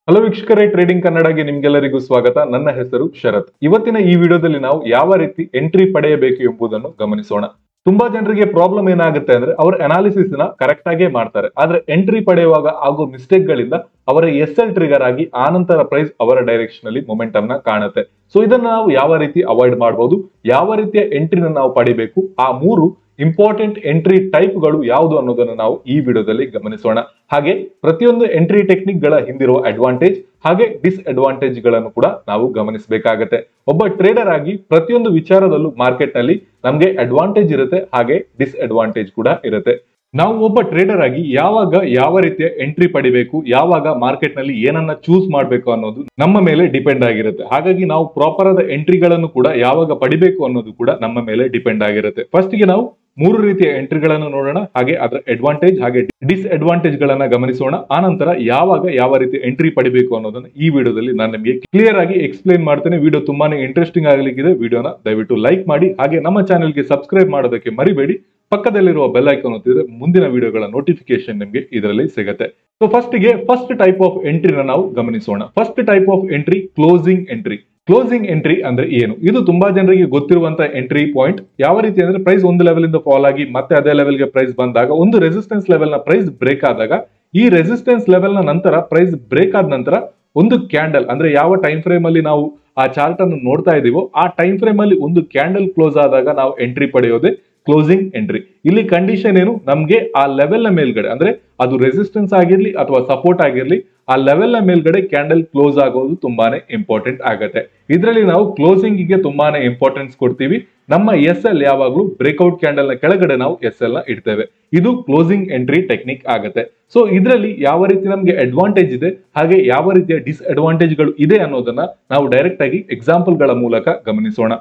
hello ವೀಕ್ಷಕರೇ trading ಕನ್ನಡಗೆ ನಿಮ್ಗೆಲ್ಲರಿಗೂ ಸ್ವಾಗತ ನನ್ನ ಹೆಸರು ಶರತ್ ಇವತ್ತಿನ ಈ ವಿಡಿಯೋದಲ್ಲಿ ನಾವು ಯಾವ ರೀತಿ ಎಂಟ್ರಿ ಪಡೆಯಬೇಕು ಎಂಬುದನ್ನು ಗಮನಿಸೋಣ ತುಂಬಾ ಜನರಿಗೆ ಪ್ರಾಬ್ಲಮ್ ಏನಾಗುತ್ತೆ ಅಂದ್ರೆ ಅವರ ಅನಾಲಿಸಿಸ್ ನ ಕರೆಕ್ಟ್ ಆಗೇ ಮಾಡ್ತಾರೆ ಆದ್ರೆ ಎಂಟ್ರಿ ಪಡೆಯುವಾಗ ಆಗೋ ಮಿಸ್ಟೇಕ್ ಗಳಿಂದ ಅವರ ಎಸ್ ಎಲ್ ಟ್ರಿಗರ್ ಆಗಿ ಆನಂತರ ಪ್ರೈಸ್ ಅವರ ಡೈರೆಕ್ಷನ್ ಅಲ್ಲಿ ಮೊಮೆಂಟಮ್ ನ ಕಾಣುತ್ತೆ ಸೊ ಇದನ್ನ ನಾವು ಯಾವ ರೀತಿ ಅವಾಯ್ಡ್ ಮಾಡಬಹುದು ಯಾವ ರೀತಿಯ ಎಂಟ್ರಿನ ನಾವು ಪಡಿಬೇಕು ಆ ಮೂರು ಇಂಪಾರ್ಟೆಂಟ್ ಎಂಟ್ರಿ ಟೈಪ್ ಗಳು ಯಾವುದು ಅನ್ನೋದನ್ನು ನಾವು ಈ ವಿಡಿಯೋದಲ್ಲಿ ಗಮನಿಸೋಣ ಹಾಗೆ ಪ್ರತಿಯೊಂದು ಎಂಟ್ರಿ ಟೆಕ್ನಿಕ್ ಗಳ ಹಿಂದಿರುವ ಅಡ್ವಾಂಟೇಜ್ ಹಾಗೆ ಡಿಸ್ಅಡ್ವಾಂಟೇಜ್ ಗಳನ್ನು ಕೂಡ ನಾವು ಗಮನಿಸಬೇಕಾಗತ್ತೆ ಒಬ್ಬ ಟ್ರೇಡರ್ ಆಗಿ ಪ್ರತಿಯೊಂದು ವಿಚಾರದಲ್ಲೂ ಮಾರ್ಕೆಟ್ ನಲ್ಲಿ ನಮಗೆ ಅಡ್ವಾಂಟೇಜ್ ಇರುತ್ತೆ ಹಾಗೆ ಡಿಸ್ಅಡ್ವಾಂಟೇಜ್ ಕೂಡ ಇರುತ್ತೆ ನಾವು ಒಬ್ಬ ಟ್ರೇಡರ್ ಆಗಿ ಯಾವಾಗ ಯಾವ ರೀತಿಯ ಎಂಟ್ರಿ ಪಡಿಬೇಕು ಯಾವಾಗ ಮಾರ್ಕೆಟ್ ನಲ್ಲಿ ಏನನ್ನ ಚೂಸ್ ಮಾಡಬೇಕು ಅನ್ನೋದು ನಮ್ಮ ಮೇಲೆ ಡಿಪೆಂಡ್ ಆಗಿರುತ್ತೆ ಹಾಗಾಗಿ ನಾವು ಪ್ರಾಪರ್ ಆದ ಎಂಟ್ರಿಗಳನ್ನು ಕೂಡ ಯಾವಾಗ ಪಡಿಬೇಕು ಅನ್ನೋದು ಕೂಡ ನಮ್ಮ ಮೇಲೆ ಡಿಪೆಂಡ್ ಆಗಿರುತ್ತೆ ಫಸ್ಟ್ ಗೆ ನಾವು ಮೂರು ರೀತಿಯ ಎಂಟ್ರಿಗಳನ್ನು ನೋಡೋಣ ಹಾಗೆ ಅದರ ಅಡ್ವಾಂಟೇಜ್ ಹಾಗೆ ಡಿಸ್ಅಡ್ವಾಂಟೇಜ್ ಗಳನ್ನ ಗಮನಿಸೋಣ ಆನಂತರ ಯಾವಾಗ ಯಾವ ರೀತಿ ಎಂಟ್ರಿ ಪಡಿಬೇಕು ಅನ್ನೋದನ್ನ ಈ ವಿಡಿಯೋದಲ್ಲಿ ನಾನು ನಿಮಗೆ ಕ್ಲಿಯರ್ ಆಗಿ ಎಕ್ಸ್ಪ್ಲೈನ್ ಮಾಡ್ತೇನೆ ವಿಡಿಯೋ ತುಂಬಾನೇ ಇಂಟ್ರೆಸ್ಟಿಂಗ್ ಆಗ್ಲಿಕ್ಕಿದೆ ವಿಡಿಯೋನ ದಯವಿಟ್ಟು ಲೈಕ್ ಮಾಡಿ ಹಾಗೆ ನಮ್ಮ ಚಾನೆಲ್ಗೆ ಸಬ್ಸ್ಕ್ರೈಬ್ ಮಾಡೋದಕ್ಕೆ ಮರಿಬೇಡಿ ಪಕ್ಕದಲ್ಲಿರುವ ಬೆಲ್ ಐಕಾನ್ ಒತ್ತಿದ್ರೆ ಮುಂದಿನ ವಿಡಿಯೋಗಳ ನೋಟಿಫಿಕೇಶನ್ ನಿಮಗೆ ಇದರಲ್ಲಿ ಸಿಗುತ್ತೆ ಸೊ ಫಸ್ಟ್ ಗೆ ಫಸ್ಟ್ ಟೈಪ್ ಆಫ್ ಎಂಟ್ರಿನ ನಾವು ಗಮನಿಸೋಣ first type of entry closing entry closing entry ಅಂದ್ರೆ ಏನು ಇದು ತುಂಬಾ ಜನರಿಗೆ ಗೊತ್ತಿರುವಂತ ಎಂಟ್ರಿ ಪಾಯಿಂಟ್ ಯಾವ ರೀತಿ ಅಂದ್ರೆ ಪ್ರೈಸ್ ಒಂದು ಲೆವೆಲ್ ಇಂದ ಫಾಲ್ ಆಗಿ ಮತ್ತೆ ಅದೇ ಲೆವೆಲ್ಗೆ ಪ್ರೈಸ್ ಬಂದಾಗ ಒಂದು ರೆಸಿಸ್ಟೆನ್ಸ್ ಲೆವೆಲ್ ನ ಪ್ರೈಸ್ ಬ್ರೇಕ್ ಆದಾಗ ಈ ರೆಸಿಸ್ಟೆನ್ಸ್ ಲೆವೆಲ್ ನ ನಂತರ ಪ್ರೈಸ್ ಬ್ರೇಕ್ ಆದ ನಂತರ ಒಂದು ಕ್ಯಾಂಡಲ್ ಅಂದ್ರೆ ಯಾವ ಟೈಮ್ ಫ್ರೇಮ್ ಅಲ್ಲಿ ನಾವು ಆ ಚಾರ್ಟ್ ಅನ್ನು ನೋಡ್ತಾ ಇದೀವೋ ಆ ಟೈಮ್ ಫ್ರೇಮ್ ಅಲ್ಲಿ ಒಂದು ಕ್ಯಾಂಡಲ್ ಕ್ಲೋಸ್ ಆದಾಗ ನಾವು ಎಂಟ್ರಿ ಪಡೆಯೋದೇ ಕ್ಲೋಸಿಂಗ್ ಎಂಟ್ರಿ ಇಲ್ಲಿ ಕಂಡೀಷನ್ ಏನು ನಮ್ಗೆ ಆ ಲೆವೆಲ್ ನ ಮೇಲ್ಗಡೆ ಅಂದ್ರೆ ಅದು ರೆಸಿಸ್ಟೆನ್ಸ್ ಆಗಿರ್ಲಿ ಅಥವಾ ಸಪೋರ್ಟ್ ಆಗಿರ್ಲಿ ಆ ಲೆವೆಲ್ ನ ಮೇಲ್ಗಡೆ ಕ್ಯಾಂಡಲ್ ಕ್ಲೋಸ್ ಆಗೋದು ತುಂಬಾನೇ ಇಂಪಾರ್ಟೆಂಟ್ ಆಗತ್ತೆ ಇದರಲ್ಲಿ ನಾವು ಕ್ಲೋಸಿಂಗ್ ಗೆ ತುಂಬಾನೇ ಇಂಪಾರ್ಟೆನ್ಸ್ ಕೊಡ್ತೀವಿ ನಮ್ಮ ಎಸ್ ಎಲ್ ಯಾವಾಗ್ಲೂ ಬ್ರೇಕ್ಔಟ್ ಕ್ಯಾಂಡಲ್ ನ ಕೆಳಗಡೆ ನಾವು ಎಸ್ ಎಲ್ ನ ಇಡ್ತೇವೆ ಇದು ಕ್ಲೋಸಿಂಗ್ ಎಂಟ್ರಿ ಟೆಕ್ನಿಕ್ ಆಗುತ್ತೆ ಸೊ ಇದರಲ್ಲಿ ಯಾವ ರೀತಿ ನಮಗೆ ಅಡ್ವಾಂಟೇಜ್ ಇದೆ ಹಾಗೆ ಯಾವ ರೀತಿಯ ಡಿಸ್ಅಡ್ವಾಂಟೇಜ್ ಗಳು ಇದೆ ಅನ್ನೋದನ್ನ ನಾವು ಡೈರೆಕ್ಟ್ ಆಗಿ ಎಕ್ಸಾಂಪಲ್ ಗಳ ಮೂಲಕ ಗಮನಿಸೋಣ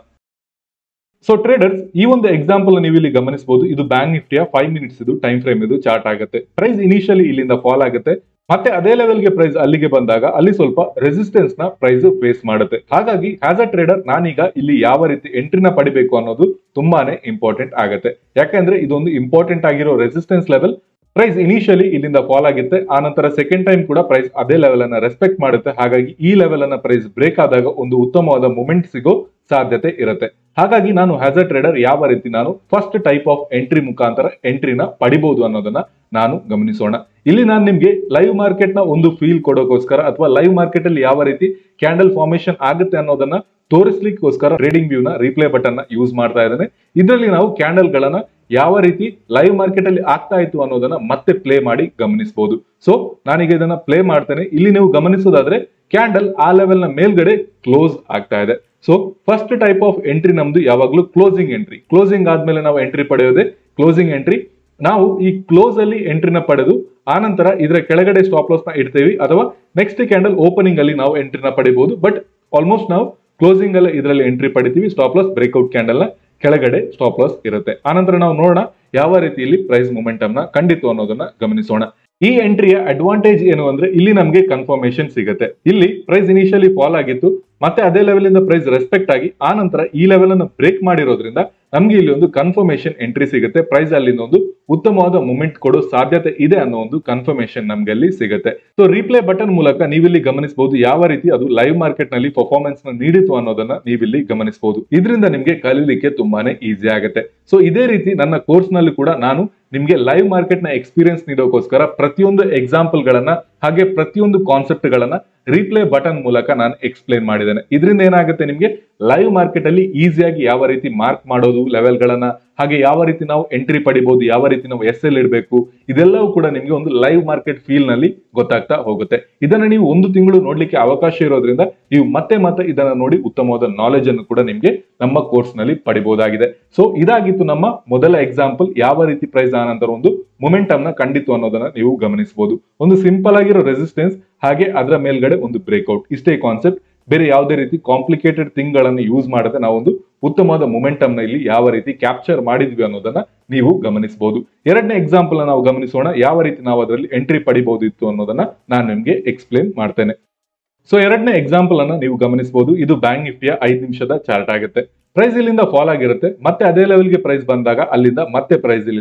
ಸೊ ಟ್ರೇಡರ್ಸ್ ಈ ಒಂದು ಎಕ್ಸಾಂಪಲ್ ನೀವು ಇಲ್ಲಿ ಗಮನಿಸಬಹುದು ಇದು ಬ್ಯಾಂಕ್ ನಿಫ್ಟಿಯ ಫೈವ್ ಮಿನಿಟ್ಸ್ ಇದು ಟೈಮ್ ಫ್ರೇಮ್ ಇದು ಚಾರ್ಟ್ ಆಗುತ್ತೆ ಪ್ರೈಸ್ ಇನಿಷಿಯಲಿ ಇಲ್ಲಿಂದ ಫಾಲ್ ಆಗುತ್ತೆ ಮತ್ತೆ ಅದೇ ಲೆವೆಲ್ಗೆ ಪ್ರೈಸ್ ಅಲ್ಲಿಗೆ ಬಂದಾಗ ಅಲ್ಲಿ ಸ್ವಲ್ಪ ರೆಸಿಸ್ಟೆನ್ಸ್ ನ ಪ್ರೈಸ್ ಫೇಸ್ ಮಾಡುತ್ತೆ ಹಾಗಾಗಿ ಆಸ್ ಅ ಟ್ರೇಡರ್ ನಾನೀಗ ಇಲ್ಲಿ ಯಾವ ರೀತಿ ಎಂಟ್ರಿನ ಪಡಿಬೇಕು ಅನ್ನೋದು ತುಂಬಾನೇ ಇಂಪಾರ್ಟೆಂಟ್ ಆಗುತ್ತೆ ಯಾಕಂದ್ರೆ ಇದೊಂದು ಇಂಪಾರ್ಟೆಂಟ್ ಆಗಿರೋ ರೆಸಿಸ್ಟೆನ್ಸ್ ಲೆವೆಲ್ ಪ್ರೈಸ್ ಇನಿಷಿಯಲಿ ಇಲ್ಲಿಂದ ಫಾಲ್ ಆಗಿತ್ತೆ ಆ ನಂತರ ಸೆಕೆಂಡ್ ಟೈಮ್ ಕೂಡ ಪ್ರೈಸ್ ಅದೇ ಲೆವೆಲ್ ಅನ್ನ ರೆಸ್ಪೆಕ್ಟ್ ಮಾಡುತ್ತೆ ಹಾಗಾಗಿ ಈ ಲೆವೆಲ್ ಅನ್ನ ಪ್ರೈಸ್ ಬ್ರೇಕ್ ಆದಾಗ ಒಂದು ಉತ್ತಮವಾದ ಮೂಮೆಂಟ್ ಸಿಗೋ ಸಾಧ್ಯತೆ ಇರುತ್ತೆ ಹಾಗಾಗಿ ನಾನು ಹ್ಯಾಸ್ ಅ ಟ್ರೇಡರ್ ಯಾವ ರೀತಿ ನಾನು ಫಸ್ಟ್ ಟೈಪ್ ಆಫ್ ಎಂಟ್ರಿ ಮುಖಾಂತರ ಎಂಟ್ರಿನ ಪಡಿಬಹುದು ಅನ್ನೋದನ್ನ ನಾನು ಗಮನಿಸೋಣ ಇಲ್ಲಿ ನಾನು ನಿಮ್ಗೆ ಲೈವ್ ಮಾರ್ಕೆಟ್ ನ ಒಂದು ಫೀಲ್ ಕೊಡೋಕೋಸ್ಕರ ಅಥವಾ ಲೈವ್ ಮಾರ್ಕೆಟ್ ಅಲ್ಲಿ ಯಾವ ರೀತಿ ಕ್ಯಾಂಡಲ್ ಫಾರ್ಮೇಶನ್ ಆಗುತ್ತೆ ಅನ್ನೋದನ್ನ ತೋರಿಸ್ಲಿಕ್ಕೋಸ್ಕರ ಟ್ರೇಡಿಂಗ್ ವ್ಯೂ ನ ರಿಪ್ಲೇ ಬಟನ್ ನ ಯೂಸ್ ಮಾಡ್ತಾ ಇದ್ದೇನೆ ಇದರಲ್ಲಿ ನಾವು ಕ್ಯಾಂಡಲ್ ಗಳನ್ನ ಯಾವ ರೀತಿ ಲೈವ್ ಮಾರ್ಕೆಟ್ ಅಲ್ಲಿ ಆಗ್ತಾ ಇತ್ತು ಅನ್ನೋದನ್ನ ಮತ್ತೆ ಪ್ಲೇ ಮಾಡಿ ಗಮನಿಸಬಹುದು ಸೊ ನಾನೀಗ ಇದನ್ನ ಪ್ಲೇ ಮಾಡ್ತೇನೆ ಇಲ್ಲಿ ನೀವು ಗಮನಿಸೋದಾದ್ರೆ ಕ್ಯಾಂಡಲ್ ಆ ಲೆವೆಲ್ ನ ಮೇಲ್ಗಡೆ ಕ್ಲೋಸ್ ಆಗ್ತಾ ಇದೆ so first type of entry ನಮ್ದು ಯಾವಾಗ್ಲೂ ಕ್ಲೋಸಿಂಗ್ ಎಂಟ್ರಿ ಕ್ಲೋಸಿಂಗ್ ಆದ್ಮೇಲೆ ನಾವು ಎಂಟ್ರಿ ಪಡೆಯೋದೆ ಕ್ಲೋಸಿಂಗ್ ಎಂಟ್ರಿ ನಾವು ಈ ಕ್ಲೋಸ್ ಅಲ್ಲಿ ಎಂಟ್ರಿನ ಪಡೆದು ಆನಂತರ ಇದರ ಕೆಳಗಡೆ ಸ್ಟಾಪ್ ಲಾಸ್ ನ ಇಡ್ತೇವೆ ಅಥವಾ ನೆಕ್ಸ್ಟ್ ಕ್ಯಾಂಡಲ್ ಓಪನಿಂಗ್ ಅಲ್ಲಿ ನಾವು ಎಂಟ್ರಿನ ಪಡಿಬಹುದು ಬಟ್ ಆಲ್ಮೋಸ್ಟ್ ನಾವು ಕ್ಲೋಸಿಂಗ್ ಅಲ್ಲಿ ಇದರಲ್ಲಿ ಎಂಟ್ರಿ ಪಡಿತೀವಿ ಸ್ಟಾಪ್ ಲಾಸ್ ಬ್ರೇಕ್ಔಟ್ ಕ್ಯಾಂಡಲ್ ನ ಕೆಳಗಡೆ ಸ್ಟಾಪ್ ಲಾಸ್ ಇರುತ್ತೆ ಆನಂತರ ನಾವು ನೋಡೋಣ ಯಾವ ರೀತಿಯಲ್ಲಿ ಪ್ರೈಸ್ ಮೊಮೆಂಟಮ್ ನ ಕಂಡಿತು ಅನ್ನೋದನ್ನ ಗಮನಿಸೋಣ ಈ ಎಂಟ್ರಿಯ ಅಡ್ವಾಂಟೇಜ್ ಏನು ಅಂದ್ರೆ ಇಲ್ಲಿ ನಮಗೆ ಕನ್ಫರ್ಮೇಶನ್ ಸಿಗುತ್ತೆ ಇಲ್ಲಿ ಪ್ರೈಸ್ ಇನಿಷಿಯಲಿ ಫಾಲ್ ಆಗಿತ್ತು ಮತ್ತೆ ಅದೇ ಲೆವೆಲ್ ಇಂದ ಪ್ರೈಸ್ ರೆಸ್ಪೆಕ್ಟ್ ಆಗಿ ಆ ನಂತರ ಈ ಲೆವೆಲ್ ಅನ್ನು ಬ್ರೇಕ್ ಮಾಡಿರೋದ್ರಿಂದ ನಮ್ಗೆ ಇಲ್ಲಿ ಒಂದು ಕನ್ಫರ್ಮೇಶನ್ ಎಂಟ್ರಿ ಸಿಗುತ್ತೆ ಪ್ರೈಸ್ ಅಲ್ಲಿಂದ ಒಂದು ಉತ್ತಮವಾದ ಮೂಮೆಂಟ್ ಕೊಡೋ ಸಾಧ್ಯತೆ ಇದೆ ಅನ್ನೋ ಒಂದು ಕನ್ಫರ್ಮೇಶನ್ ನಮ್ಗೆ ಅಲ್ಲಿ ಸಿಗುತ್ತೆ ಸೊ ರೀಪ್ಲೇ ಬಟನ್ ಮೂಲಕ ನೀವಿಲ್ಲಿ ಗಮನಿಸಬಹುದು ಯಾವ ರೀತಿ ಅದು ಲೈವ್ ಮಾರ್ಕೆಟ್ ನಲ್ಲಿ ಪರ್ಫಾರ್ಮೆನ್ಸ್ ನ ನೀಡಿತು ಅನ್ನೋದನ್ನ ನೀವಿಲ್ಲಿ ಗಮನಿಸಬಹುದು ಇದರಿಂದ ನಿಮ್ಗೆ ಕಲೀಲಿಕ್ಕೆ ತುಂಬಾನೇ ಈಸಿ ಆಗುತ್ತೆ ಸೊ ಇದೇ ರೀತಿ ನನ್ನ ಕೋರ್ಸ್ ನಲ್ಲಿ ಕೂಡ ನಾನು ನಿಮ್ಗೆ ಲೈವ್ ಮಾರ್ಕೆಟ್ ನ ಎಕ್ಸ್ಪೀರಿಯನ್ಸ್ ನೀಡೋಕೋಸ್ಕರ ಪ್ರತಿಯೊಂದು ಎಕ್ಸಾಂಪಲ್ ಗಳನ್ನ ಹಾಗೆ ಪ್ರತಿಯೊಂದು ಕಾನ್ಸೆಪ್ಟ್ ಗಳನ್ನ ರೀಪ್ಲೇ ಬಟನ್ ಮೂಲಕ ನಾನು ಎಕ್ಸ್ಪ್ಲೈನ್ ಮಾಡಿದ್ದೇನೆ ಇದರಿಂದ ಏನಾಗುತ್ತೆ ನಿಮ್ಗೆ ಲೈವ್ ಮಾರ್ಕೆಟ್ ಅಲ್ಲಿ ಈಸಿಯಾಗಿ ಯಾವ ರೀತಿ ಮಾರ್ಕ್ ಮಾಡೋದು ಲೆವೆಲ್ ಗಳನ್ನ ಹಾಗೆ ಯಾವ ರೀತಿ ನಾವು ಎಂಟ್ರಿ ಪಡಿಬಹುದು ಯಾವ ರೀತಿ ನಾವು ಎಸ್ ಎಲ್ ಇಡಬೇಕು ಇದೆಲ್ಲವೂ ಕೂಡ ನಿಮ್ಗೆ ಒಂದು ಲೈವ್ ಮಾರ್ಕೆಟ್ ಫೀಲ್ ನಲ್ಲಿ ಗೊತ್ತಾಗ್ತಾ ಹೋಗುತ್ತೆ ಇದನ್ನ ನೀವು ಒಂದು ತಿಂಗಳು ನೋಡ್ಲಿಕ್ಕೆ ಅವಕಾಶ ಇರೋದ್ರಿಂದ ನೀವು ಮತ್ತೆ ಮತ್ತೆ ಇದನ್ನ ನೋಡಿ ಉತ್ತಮವಾದ ನಾಲೆಜ್ ಅನ್ನು ಕೂಡ ನಿಮ್ಗೆ ನಮ್ಮ ಕೋರ್ಸ್ ನಲ್ಲಿ ಪಡಿಬಹುದಾಗಿದೆ ಸೊ ಇದಾಗಿತ್ತು ನಮ್ಮ ಮೊದಲ ಎಕ್ಸಾಂಪಲ್ ಯಾವ ರೀತಿ ಪ್ರೈಸ್ ಆನಂತರ ಒಂದು ಮೊಮೆಂಟಮ್ ನ ಕಂಡಿತು ಅನ್ನೋದನ್ನ ನೀವು ಗಮನಿಸಬಹುದು ಒಂದು ಸಿಂಪಲ್ ಆಗಿರೋ ರೆಸಿಸ್ಟೆನ್ಸ್ ಹಾಗೆ ಅದರ ಮೇಲ್ಗಡೆ ಒಂದು ಬ್ರೇಕ್ಔಟ್ ಇಷ್ಟೇ ಕಾನ್ಸೆಪ್ಟ್ ಬೇರೆ ಯಾವುದೇ ರೀತಿ ಕಾಂಪ್ಲಿಕೇಟೆಡ್ ಥಿಂಗ್ ಗಳನ್ನ ಯೂಸ್ ಮಾಡದೆ ನಾವೊಂದು ಉತ್ತಮವಾದ ಮೊಮೆಂಟಮ್ ನ ಇಲ್ಲಿ ಯಾವ ರೀತಿ ಕ್ಯಾಪ್ಚರ್ ಮಾಡಿದ್ವಿ ಅನ್ನೋದನ್ನ ನೀವು ಗಮನಿಸಬಹುದು ಎರಡನೇ ಎಕ್ಸಾಂಪಲ್ ನಾವು ಗಮನಿಸೋಣ ಯಾವ ರೀತಿ ನಾವು ಅದರಲ್ಲಿ ಎಂಟ್ರಿ ಪಡಿಬಹುದಿತ್ತು ಅನ್ನೋದನ್ನ ನಾನು ನಿಮ್ಗೆ ಎಕ್ಸ್ಪ್ಲೇನ್ ಮಾಡ್ತೇನೆ ಸೊ ಎರಡನೇ ಎಕ್ಸಾಂಪಲ್ ಅನ್ನ ನೀವು ಗಮನಿಸಬಹುದು ಇದು ಬ್ಯಾಂಕ್ ನಿಫ್ಟಿಯ ಐದು ನಿಮಿಷದ ಚಾರ್ಟ್ ಆಗುತ್ತೆ ಪ್ರೈಸ್ ಇಲ್ಲಿಂದ ಫಾಲ್ ಆಗಿರುತ್ತೆ ಮತ್ತೆ ಅದೇ ಲೆವೆಲ್ಗೆ ಪ್ರೈಸ್ ಬಂದಾಗ ಅಲ್ಲಿಂದ ಮತ್ತೆ ಪ್ರೈಸ್ ಇಲ್ಲಿಂದ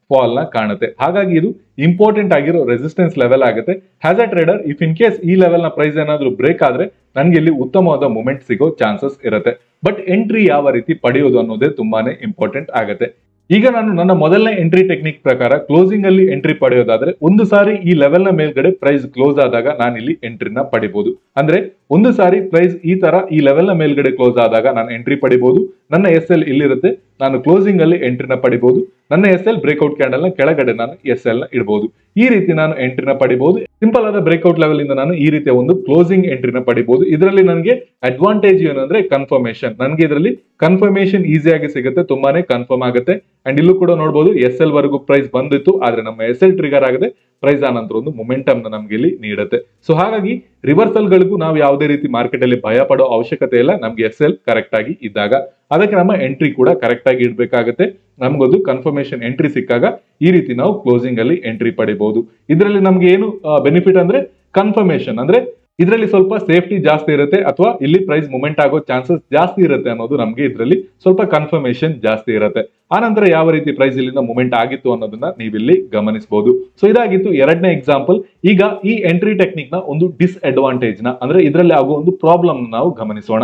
ಫಾಲ್ ನ ಕಾಣುತ್ತೆ ಹಾಗಾಗಿ ಇದು ಇಂಪಾರ್ಟೆಂಟ್ ಆಗಿರೋ ರೆಸಿಸ್ಟೆನ್ಸ್ ಲೆವೆಲ್ ಆಗುತ್ತೆ has a trader if in case ಈ ಲೆವೆಲ್ ನ ಪ್ರೈಸ್ ಏನಾದ್ರೂ ಬ್ರೇಕ್ ಆದ್ರೆ ನನ್ಗೆ ಇಲ್ಲಿ ಉತ್ತಮವಾದ ಮೂಮೆಂಟ್ ಸಿಗೋ ಚಾನ್ಸಸ್ ಇರುತ್ತೆ ಬಟ್ ಎಂಟ್ರಿ ಯಾವ ರೀತಿ ಪಡೆಯೋದು ಅನ್ನೋದೇ ತುಂಬಾನೇ ಇಂಪಾರ್ಟೆಂಟ್ ಆಗುತ್ತೆ ಈಗ ನಾನು ನನ್ನ ಮೊದಲನೇ ಎಂಟ್ರಿ ಟೆಕ್ನಿಕ್ ಪ್ರಕಾರ ಕ್ಲೋಸಿಂಗ್ ಅಲ್ಲಿ ಎಂಟ್ರಿ ಪಡೆಯೋದಾದ್ರೆ ಒಂದು ಸಾರಿ ಈ ಲೆವೆಲ್ ನ ಮೇಲ್ಗಡೆ ಪ್ರೈಸ್ ಕ್ಲೋಸ್ ಆದಾಗ ನಾನು ಇಲ್ಲಿ ಎಂಟ್ರಿನ ಪಡಿಬಹುದು ಅಂದ್ರೆ ಒಂದು ಸಾರಿ ಪ್ರೈಸ್ ಈ ತರ ಈ ಲೆವೆಲ್ ನ ಮೇಲ್ಗಡೆ ಕ್ಲೋಸ್ ಆದಾಗ ನಾನು ಎಂಟ್ರಿ ಪಡಿಬಹುದು ನನ್ನ ಎಸ್ ಎಲ್ ಇಲ್ಲಿರುತ್ತೆ ನಾನು ಕ್ಲೋಸಿಂಗ್ ಅಲ್ಲಿ ಎಂಟ್ರಿನ ಪಡಿಬಹುದು ನನ್ನ ಎಸ್ ಎಲ್ ಬ್ರೇಕ್ಔಟ್ ಕ್ಯಾಂಡಲ್ ನ ಕೆಳಗಡೆ ನಾನು ಎಸ್ ಎಲ್ ನ ಇಡಬಹುದು ಈ ರೀತಿ ನಾನು ಎಂಟ್ರಿನ ಪಡಿಬಹುದು ಸಿಂಪಲ್ ಆದ ಬ್ರೇಕ್ಔಟ್ ಲೆವೆಲ್ ಇಂದ ನಾನು ಈ ರೀತಿಯ ಒಂದು ಕ್ಲೋಸಿಂಗ್ ಎಂಟ್ರಿನ ಪಡಿಬಹುದು ಇದರಲ್ಲಿ ನನಗೆ ಅಡ್ವಾಂಟೇಜ್ ಏನಂದ್ರೆ ಕನ್ಫರ್ಮೇಶನ್ ನನಗೆ ಇದರಲ್ಲಿ ಕನ್ಫರ್ಮೇಶನ್ ಈಸಿಯಾಗಿ ಸಿಗುತ್ತೆ ತುಂಬಾನೇ ಕನ್ಫರ್ಮ್ ಆಗುತ್ತೆ ಅಂಡ್ ಇಲ್ಲೂ ಕೂಡ ನೋಡಬಹುದು ಎಸ್ ಎಲ್ ವರೆಗೂ ಪ್ರೈಸ್ ಬಂದಿತ್ತು ಆದ್ರೆ ನಮ್ಮ ಎಸ್ ಎಲ್ ಟ್ರಿಗರ್ ಆಗದೆ ಪ್ರೈಸ್ ಆ ನಂತರ ಒಂದು ಮೊಮೆಂಟಮ್ ನಮ್ಗೆ ಇಲ್ಲಿ ನೀಡುತ್ತೆ ಸೊ ಹಾಗಾಗಿ ರಿವರ್ಸಲ್ ಗಳಿಗೂ ನಾವು ಯಾವುದೇ ರೀತಿ ಮಾರ್ಕೆಟ್ ಅಲ್ಲಿ ಭಯ ಪಡೋ ಅವಶ್ಯಕತೆ ಇಲ್ಲ ನಮ್ಗೆ ಎಸ್ ಎಲ್ ಕರೆಕ್ಟ್ ಆಗಿ ಇದ್ದಾಗ ಅದಕ್ಕೆ ನಮ್ಮ ಎಂಟ್ರಿ ಕೂಡ ಕರೆಕ್ಟ್ ಆಗಿ ಇಡಬೇಕಾಗುತ್ತೆ ನಮ್ಗೊಂದು ಕನ್ಫರ್ಮೇಶನ್ ಎಂಟ್ರಿ ಸಿಕ್ಕಾಗ ಈ ರೀತಿ ನಾವು ಕ್ಲೋಸಿಂಗ್ ಅಲ್ಲಿ ಎಂಟ್ರಿ ಪಡಿಬಹುದು ಇದರಲ್ಲಿ ನಮ್ಗೆ ಏನು ಬೆನಿಫಿಟ್ ಅಂದ್ರೆ ಕನ್ಫರ್ಮೇಶನ್ ಅಂದ್ರೆ ಇದರಲ್ಲಿ ಸ್ವಲ್ಪ ಸೇಫ್ಟಿ ಜಾಸ್ತಿ ಇರುತ್ತೆ ಅಥವಾ ಇಲ್ಲಿ ಪ್ರೈಸ್ ಮೂಮೆಂಟ್ ಆಗೋ ಚಾನ್ಸಸ್ ಜಾಸ್ತಿ ಇರುತ್ತೆ ಅನ್ನೋದು ನಮಗೆ ಇದರಲ್ಲಿ ಸ್ವಲ್ಪ ಕನ್ಫರ್ಮೇಶನ್ ಜಾಸ್ತಿ ಇರುತ್ತೆ ಆನಂತರ ಯಾವ ರೀತಿ ಪ್ರೈಸ್ ಇಲ್ಲಿಂದ ಮೂಮೆಂಟ್ ಆಗಿತ್ತು ಅನ್ನೋದನ್ನ ನೀವಿಲ್ಲಿ ಗಮನಿಸಬಹುದು ಸೊ ಇದಾಗಿತ್ತು ಎರಡನೇ ಎಕ್ಸಾಂಪಲ್ ಈಗ ಈ ಎಂಟ್ರಿ ಟೆಕ್ನಿಕ್ ನ ಒಂದು ಡಿಸ್ಅಡ್ವಾಂಟೇಜ್ ನ ಅಂದ್ರೆ ಇದರಲ್ಲಿ ಆಗೋ ಒಂದು ಪ್ರಾಬ್ಲಮ್ ನಾವು ಗಮನಿಸೋಣ